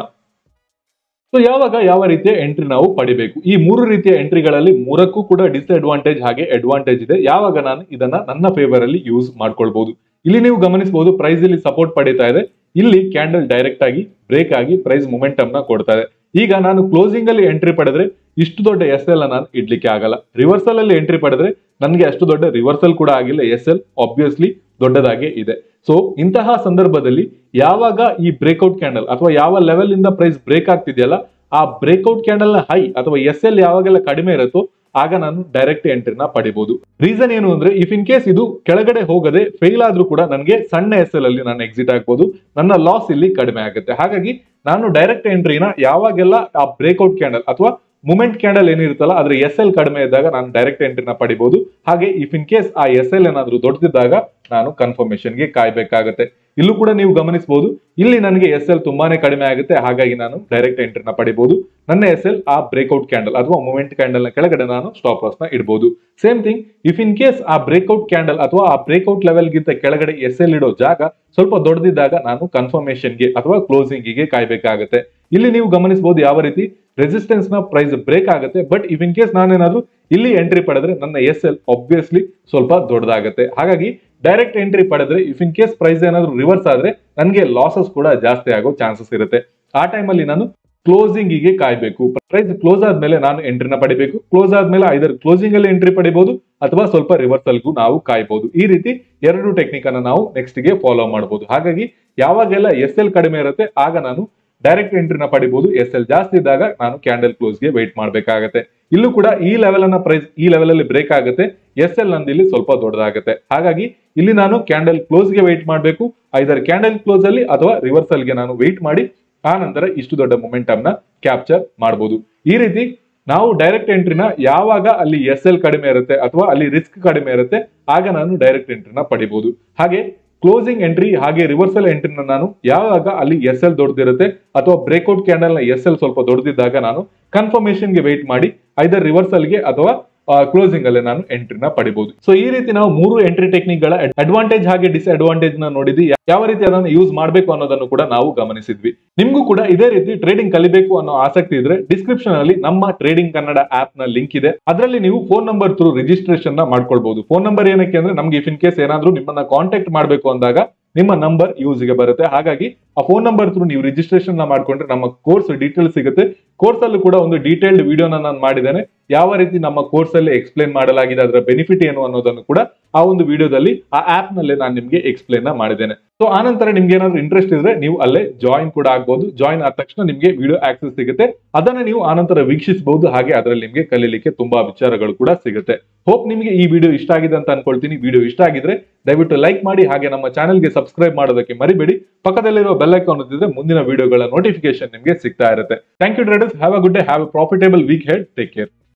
ಸೊ ಯಾವಾಗ ಯಾವ ರೀತಿಯ ಎಂಟ್ರಿ ನಾವು ಪಡಿಬೇಕು ಈ ಮೂರು ರೀತಿಯ ಎಂಟ್ರಿಗಳಲ್ಲಿ ಮೂರಕ್ಕೂ ಕೂಡ ಡಿಸ್ಅಡ್ವಾಂಟೇಜ್ ಹಾಗೆ ಅಡ್ವಾಂಟೇಜ್ ಇದೆ ಯಾವಾಗ ನಾನು ಇದನ್ನ ನನ್ನ ಫೇವರ್ ಅಲ್ಲಿ ಯೂಸ್ ಮಾಡ್ಕೊಳ್ಬಹುದು ಇಲ್ಲಿ ನೀವು ಗಮನಿಸಬಹುದು ಪ್ರೈಸ್ ಇಲ್ಲಿ ಸಪೋರ್ಟ್ ಪಡೀತಾ ಇದೆ ಇಲ್ಲಿ ಕ್ಯಾಂಡಲ್ ಡೈರೆಕ್ಟ್ ಆಗಿ ಬ್ರೇಕ್ ಆಗಿ ಪ್ರೈಸ್ ಮೊಮೆಂಟಮ್ ನ ಕೊಡ್ತಾ ಇದೆ ಈಗ ನಾನು ಕ್ಲೋಸಿಂಗ್ ಅಲ್ಲಿ ಎಂಟ್ರಿ ಪಡೆದ್ರೆ ಇಷ್ಟು ದೊಡ್ಡ ಎಸ್ ಎಲ್ ನಾನು ಇಡ್ಲಿಕ್ಕೆ ಆಗಲ್ಲ ರಿವರ್ಸಲ್ ಅಲ್ಲಿ ಎಂಟ್ರಿ ಪಡೆದ್ರೆ ನನಗೆ ಅಷ್ಟು ದೊಡ್ಡ ರಿವರ್ಸಲ್ ಕೂಡ ಆಗಿಲ್ಲ ಎಸ್ ಎಲ್ ಆಬ್ವಿಯಸ್ಲಿ ದೊಡ್ಡದಾಗೆ ಇದೆ ಸೊ ಇಂತಹ ಸಂದರ್ಭದಲ್ಲಿ ಯಾವಾಗ ಈ ಬ್ರೇಕ್ಔಟ್ ಕ್ಯಾಂಡಲ್ ಅಥವಾ ಯಾವ ಲೆವೆಲ್ ಇಂದ ಪ್ರೈಸ್ ಬ್ರೇಕ್ ಆಗ್ತಿದೆಯಲ್ಲ ಆ ಬ್ರೇಕ್ಔಟ್ ಕ್ಯಾಂಡಲ್ ನ ಹೈ ಅಥವಾ ಎಸ್ ಎಲ್ ಯಾವಾಗೆಲ್ಲ ಕಡಿಮೆ ಇರುತ್ತೋ ಆಗ ನಾನು ಡೈರೆಕ್ಟ್ ಎಂಟ್ರಿನ ಪಡಿಬಹುದು ರೀಸನ್ ಏನು ಅಂದ್ರೆ ಇಫ್ ಇನ್ ಕೇಸ್ ಇದು ಕೆಳಗಡೆ ಹೋಗದೆ ಫೇಲ್ ಆದ್ರೂ ಕೂಡ ನನಗೆ ಸಣ್ಣ ಎಸ್ ಎಲ್ ಅಲ್ಲಿ ನಾನು ಎಕ್ಸಿಟ್ ಆಗ್ಬೋದು ನನ್ನ ಲಾಸ್ ಇಲ್ಲಿ ಕಡಿಮೆ ಆಗುತ್ತೆ ಹಾಗಾಗಿ ನಾನು ಡೈರೆಕ್ಟ್ ಎಂಟ್ರಿನ ಯಾವಾಗೆಲ್ಲ ಆ ಬ್ರೇಕ್ಔಟ್ ಕ್ಯಾಂಡಲ್ ಅಥವಾ ಮೂಮೆಂಟ್ ಕ್ಯಾಂಡಲ್ ಏನಿರುತ್ತಲ್ಲ ಅದ್ರ ಎಸ್ ಎಲ್ ಕಡಿಮೆ ಇದ್ದಾಗ ನಾನು ಡೈರೆಕ್ಟ್ ಎಂಟ್ರಿನ ಪಡಿಬಹುದು ಹಾಗೆ ಇಫ್ ಇನ್ ಕೇಸ್ ಆ ಎಸ್ ಎಲ್ ಏನಾದ್ರೂ ದೊಡ್ಡದಿದ್ದಾಗ ನಾನು ಕನ್ಫರ್ಮೇಶನ್ ಗೆ ಕಾಯ್ಬೇಕಾಗತ್ತೆ ಇಲ್ಲೂ ಕೂಡ ನೀವು ಗಮನಿಸಬಹುದು ಇಲ್ಲಿ ನನಗೆ ಎಸ್ ಎಲ್ ತುಂಬಾನೇ ಕಡಿಮೆ ಆಗುತ್ತೆ ಹಾಗಾಗಿ ನಾನು ಡೈರೆಕ್ಟ್ ಎಂಟ್ರಿನ ಪಡಿಬಹುದು ನನ್ನ ಎಸ್ ಎಲ್ ಆ ಬ್ರೇಕ್ಔಟ್ ಕ್ಯಾಂಡಲ್ ಅಥವಾ ಮೂಮೆಂಟ್ ಕ್ಯಾಂಡಲ್ ನ ಕೆಳಗಡೆ ನಾನು ಸ್ಟಾಪ್ ಲಾಸ್ ನ ಇಡಬಹುದು same thing if in case ಆ ಬ್ರೇಕ್ಔಟ್ ಕ್ಯಾಂಡಲ್ ಅಥವಾ ಆ ಬ್ರೇಕ್ಔಟ್ ಲೆವೆಲ್ ಗಿಂತ ಕೆಳಗಡೆ ಎಸ್ ಎಲ್ ಇಡೋ ಜಾಗ ಸ್ವಲ್ಪ ದೊಡ್ಡದಿದ್ದಾಗ ನಾನು ಕನ್ಫರ್ಮೇಶನ್ ಗೆ ಅಥವಾ ಕ್ಲೋಸಿಂಗ್ ಗೆ ಕಾಯ್ಬೇಕಾಗತ್ತೆ ಇಲ್ಲಿ ನೀವು ಗಮನಿಸಬಹುದು ಯಾವ ರೀತಿ ರೆಸಿಸ್ಟೆನ್ಸ್ ನ ಪ್ರೈಸ್ ಬ್ರೇಕ್ ಆಗುತ್ತೆ ಬಟ್ ಇಫ್ ಇನ್ ಕೇಸ್ ನಾನೇನಾದ್ರೂ ಇಲ್ಲಿ ಎಂಟ್ರಿ ಪಡೆದ್ರೆ ನನ್ನ ಎಸ್ ಎಲ್ ಆಬ್ವಿಯಸ್ಲಿ ಸ್ವಲ್ಪ ದೊಡ್ಡದಾಗುತ್ತೆ ಹಾಗಾಗಿ ಡೈರೆಕ್ಟ್ ಎಂಟ್ರಿ ಪಡೆದ್ರೆ ಇಫ್ ಇನ್ ಕೇಸ್ ಪ್ರೈಸ್ ಏನಾದ್ರು ರಿವರ್ಸ್ ಆದ್ರೆ ನನಗೆ ಲಾಸಸ್ ಕೂಡ ಜಾಸ್ತಿ ಆಗೋ ಚಾನ್ಸಸ್ ಇರುತ್ತೆ ಆ ಟೈಮಲ್ಲಿ ನಾನು ಕ್ಲೋಸಿಂಗ್ ಗೆ ಕಾಯ್ಬೇಕು ಪ್ರೈಸ್ ಕ್ಲೋಸ್ ಆದ್ಮೇಲೆ ನಾನು ಎಂಟ್ರಿನ ಪಡಿಬೇಕು ಕ್ಲೋಸ್ ಆದ್ಮೇಲೆ ಐದರ್ ಕ್ಲೋಸಿಂಗ್ ಅಲ್ಲಿ ಎಂಟ್ರಿ ಪಡಿಬಹುದು ಅಥವಾ ಸ್ವಲ್ಪ ರಿವರ್ಸಲ್ಗೂ ನಾವು ಕಾಯ್ಬಹುದು ಈ ರೀತಿ ಎರಡು ಟೆಕ್ನಿಕ್ ಅನ್ನ ನಾವು ನೆಕ್ಸ್ಟ್ ಗೆ ಫಾಲೋ ಮಾಡಬಹುದು ಹಾಗಾಗಿ ಯಾವಾಗೆಲ್ಲ ಎಸ್ ಎಲ್ ಕಡಿಮೆ ಇರುತ್ತೆ ಆಗ ನಾನು ಡೈರೆಕ್ಟ್ ಎಂಟ್ರಿನ ಪಡಿಬಹುದು ಎಸ್ ಎಲ್ ಜಾಸ್ತಿ ಇದ್ದಾಗ ನಾನು ಕ್ಯಾಂಡಲ್ ಕ್ಲೋಸ್ ಗೆ ವೆಯ್ಟ್ ಮಾಡಬೇಕಾಗತ್ತೆ ಇಲ್ಲೂ ಕೂಡ ಈ ಲೆವೆಲ್ ಅನ್ನ ಪ್ರೈಸ್ ಈ ಲೆವೆಲ್ ಅಲ್ಲಿ ಬ್ರೇಕ್ ಆಗುತ್ತೆ ಎಸ್ ಎಲ್ ನಂದು ಇಲ್ಲಿ ಸ್ವಲ್ಪ ದೊಡ್ಡದಾಗುತ್ತೆ ಹಾಗಾಗಿ ಇಲ್ಲಿ ನಾನು ಕ್ಯಾಂಡಲ್ ಕ್ಲೋಸ್ ಗೆ ವೆಯ್ಟ್ ಮಾಡಬೇಕು ಐದರ್ ಕ್ಯಾಂಡಲ್ ಕ್ಲೋಸ್ ಅಲ್ಲಿ ಅಥವಾ ರಿವರ್ಸಲ್ ಗೆ ನಾನು ವೆಯ್ಟ್ ಮಾಡಿ ಆ ನಂತರ ಇಷ್ಟು ದೊಡ್ಡ ಮೊಮೆಂಟಮ್ ನ ಕ್ಯಾಪ್ಚರ್ ಮಾಡಬಹುದು ಈ ರೀತಿ ನಾವು ಡೈರೆಕ್ಟ್ ಎಂಟ್ರಿನ ಯಾವಾಗ ಅಲ್ಲಿ ಎಸ್ ಎಲ್ ಕಡಿಮೆ ಇರುತ್ತೆ ಅಥವಾ ಅಲ್ಲಿ ರಿಸ್ಕ್ ಕಡಿಮೆ ಇರುತ್ತೆ ಆಗ ನಾನು ಡೈರೆಕ್ಟ್ ಎಂಟ್ರಿನ ಪಡಿಬಹುದು ಹಾಗೆ ಕ್ಲೋಸಿಂಗ್ ಎಂಟ್ರಿ ಹಾಗೆ ರಿವರ್ಸಲ್ ಎಂಟ್ರಿನ ನಾನು ಯಾವಾಗ ಅಲ್ಲಿ ಎಸ್ ಎಲ್ ದೊಡ್ಡದಿರುತ್ತೆ ಅಥವಾ ಬ್ರೇಕ್ಔಟ್ ಕ್ಯಾಂಡಲ್ ನ ಎಸ್ ಎಲ್ ಸ್ವಲ್ಪ ದೊಡ್ಡದಿದ್ದಾಗ ನಾನು ಕನ್ಫರ್ಮೇಶನ್ ಗೆ ವೆಯ್ಟ್ ಮಾಡಿ ಐದರ್ ರಿವರ್ಸಲ್ ಗೆ ಅಥವಾ ಕ್ಲೋಸಿಂಗ್ ಅಲ್ಲೇ ನಾನು ಎಂಟ್ರಿನ ಪಡಿಬಹುದು ಸೊ ಈ ರೀತಿ ನಾವು ಮೂರು ಎಂಟ್ರಿ ಟೆಕ್ನಿಕ್ ಗಳ ಅಡ್ವಾಂಟೇಜ್ ಹಾಗೆ ಡಿಸ್ಅಡ್ವಾಂಟೇಜ್ ನ ನೋಡಿದ್ವಿ ಯಾವ ರೀತಿ ಅದನ್ನು ಯೂಸ್ ಮಾಡಬೇಕು ಅನ್ನೋದನ್ನು ಕೂಡ ನಾವು ಗಮನಿಸಿದ್ವಿ ನಿಮ್ಗೂ ಕೂಡ ಇದೇ ರೀತಿ ಟ್ರೇಡಿಂಗ್ ಕಲಿಬೇಕು ಅನ್ನೋ ಆಸಕ್ತಿ ಇದ್ರೆ ಡಿಸ್ಕ್ರಿಪ್ಷನ್ ಅಲ್ಲಿ ನಮ್ಮ ಟ್ರೇಡಿಂಗ್ ಕನ್ನಡ ಆಪ್ ನ ಲಿಂಕ್ ಇದೆ ಅದರಲ್ಲಿ ನೀವು ಫೋನ್ ನಂಬರ್ ಥ್ರೂ ರಿಜಿಸ್ಟ್ರೇಷನ್ ನ ಮಾಡ್ಕೊಳ್ಬಹುದು ಫೋನ್ ನಂಬರ್ ಏನಕ್ಕೆ ಅಂದ್ರೆ ನಮ್ಗೆ ಇಫ್ ಇನ್ ಕೇಸ್ ಏನಾದ್ರೂ ನಿಮ್ಮನ್ನ ಕಾಂಟ್ಯಾಕ್ಟ್ ಮಾಡಬೇಕು ಅಂದಾಗ ನಿಮ್ಮ ನಂಬರ್ ಯೂಸ್ ಗೆ ಬರುತ್ತೆ ಹಾಗಾಗಿ ಆ ಫೋನ್ ನಂಬರ್ ಥ್ರೂ ನೀವು ರಿಜಿಸ್ಟ್ರೇಷನ್ ನ ಮಾಡ್ಕೊಂಡ್ರೆ ನಮ್ಮ ಕೋರ್ಸ್ ಡೀಟೇಲ್ಸ್ ಸಿಗುತ್ತೆ ಕೋರ್ಸ್ ಅಲ್ಲೂ ಕೂಡ ಒಂದು ಡೀಟೇಲ್ಡ್ ವಿಡಿಯೋನ ನಾನು ಮಾಡಿದ್ದೇನೆ ಯಾವ ರೀತಿ ನಮ್ಮ ಕೋರ್ಸ್ ಅಲ್ಲಿ ಎಕ್ಸ್ಪ್ಲೇನ್ ಮಾಡಲಾಗಿದೆ ಅದರ ಬೆನಿಫಿಟ್ ಏನು ಅನ್ನೋದನ್ನು ಕೂಡ ಆ ಒಂದು ವಿಡಿಯೋದಲ್ಲಿ ಆ ಆಪ್ ನಲ್ಲೇ ನಾನು ನಿಮ್ಗೆ ಎಕ್ಸ್ಪ್ಲೇನ್ ನ ಮಾಡಿದ್ದೇನೆ ಸೊ ಆನಂತರ ನಿಮ್ಗೆ ಏನಾದ್ರು ಇಂಟ್ರೆಸ್ಟ್ ಇದ್ರೆ ನೀವು ಅಲ್ಲೇ ಜಾಯಿನ್ ಕೂಡ ಆಗ್ಬಹುದು ಜಾಯಿನ್ ಆದ ತಕ್ಷಣ ನಿಮ್ಗೆ ವಿಡಿಯೋ ಆಕ್ಸೆಸ್ ಸಿಗುತ್ತೆ ಅದನ್ನ ನೀವು ಆನಂತರ ವೀಕ್ಷಿಸಬಹುದು ಹಾಗೆ ಅದರಲ್ಲಿ ನಿಮ್ಗೆ ಕಲೀಲಿಕ್ಕೆ ತುಂಬಾ ವಿಚಾರಗಳು ಕೂಡ ಸಿಗುತ್ತೆ ಹೋಪ್ ನಿಮ್ಗೆ ಈ ವಿಡಿಯೋ ಇಷ್ಟ ಆಗಿದೆ ಅಂತ ಅನ್ಕೊಳ್ತೀನಿ ವಿಡಿಯೋ ಇಷ್ಟ ಆಗಿದ್ರೆ ದಯವಿಟ್ಟು ಲೈಕ್ ಮಾಡಿ ಹಾಗೆ ನಮ್ಮ ಚಾನೆಲ್ಗೆ ಸಬ್ಸ್ಕ್ರೈಬ್ ಮಾಡೋದಕ್ಕೆ ಮರಿಬೇಡಿ ಪಕ್ಕದಲ್ಲಿರೋ ಬೆಲ್ ಐಕಾನ್ ಒತ್ತಿದ್ರೆ ಮುಂದಿನ ವಿಡಿಯೋಗಳ ನೋಟಿಫಿಕೇಶನ್ ನಿಮ್ಗೆ ಸಿಗ್ತಾ ಇರುತ್ತೆ thank you traders have a good day have a profitable week head take care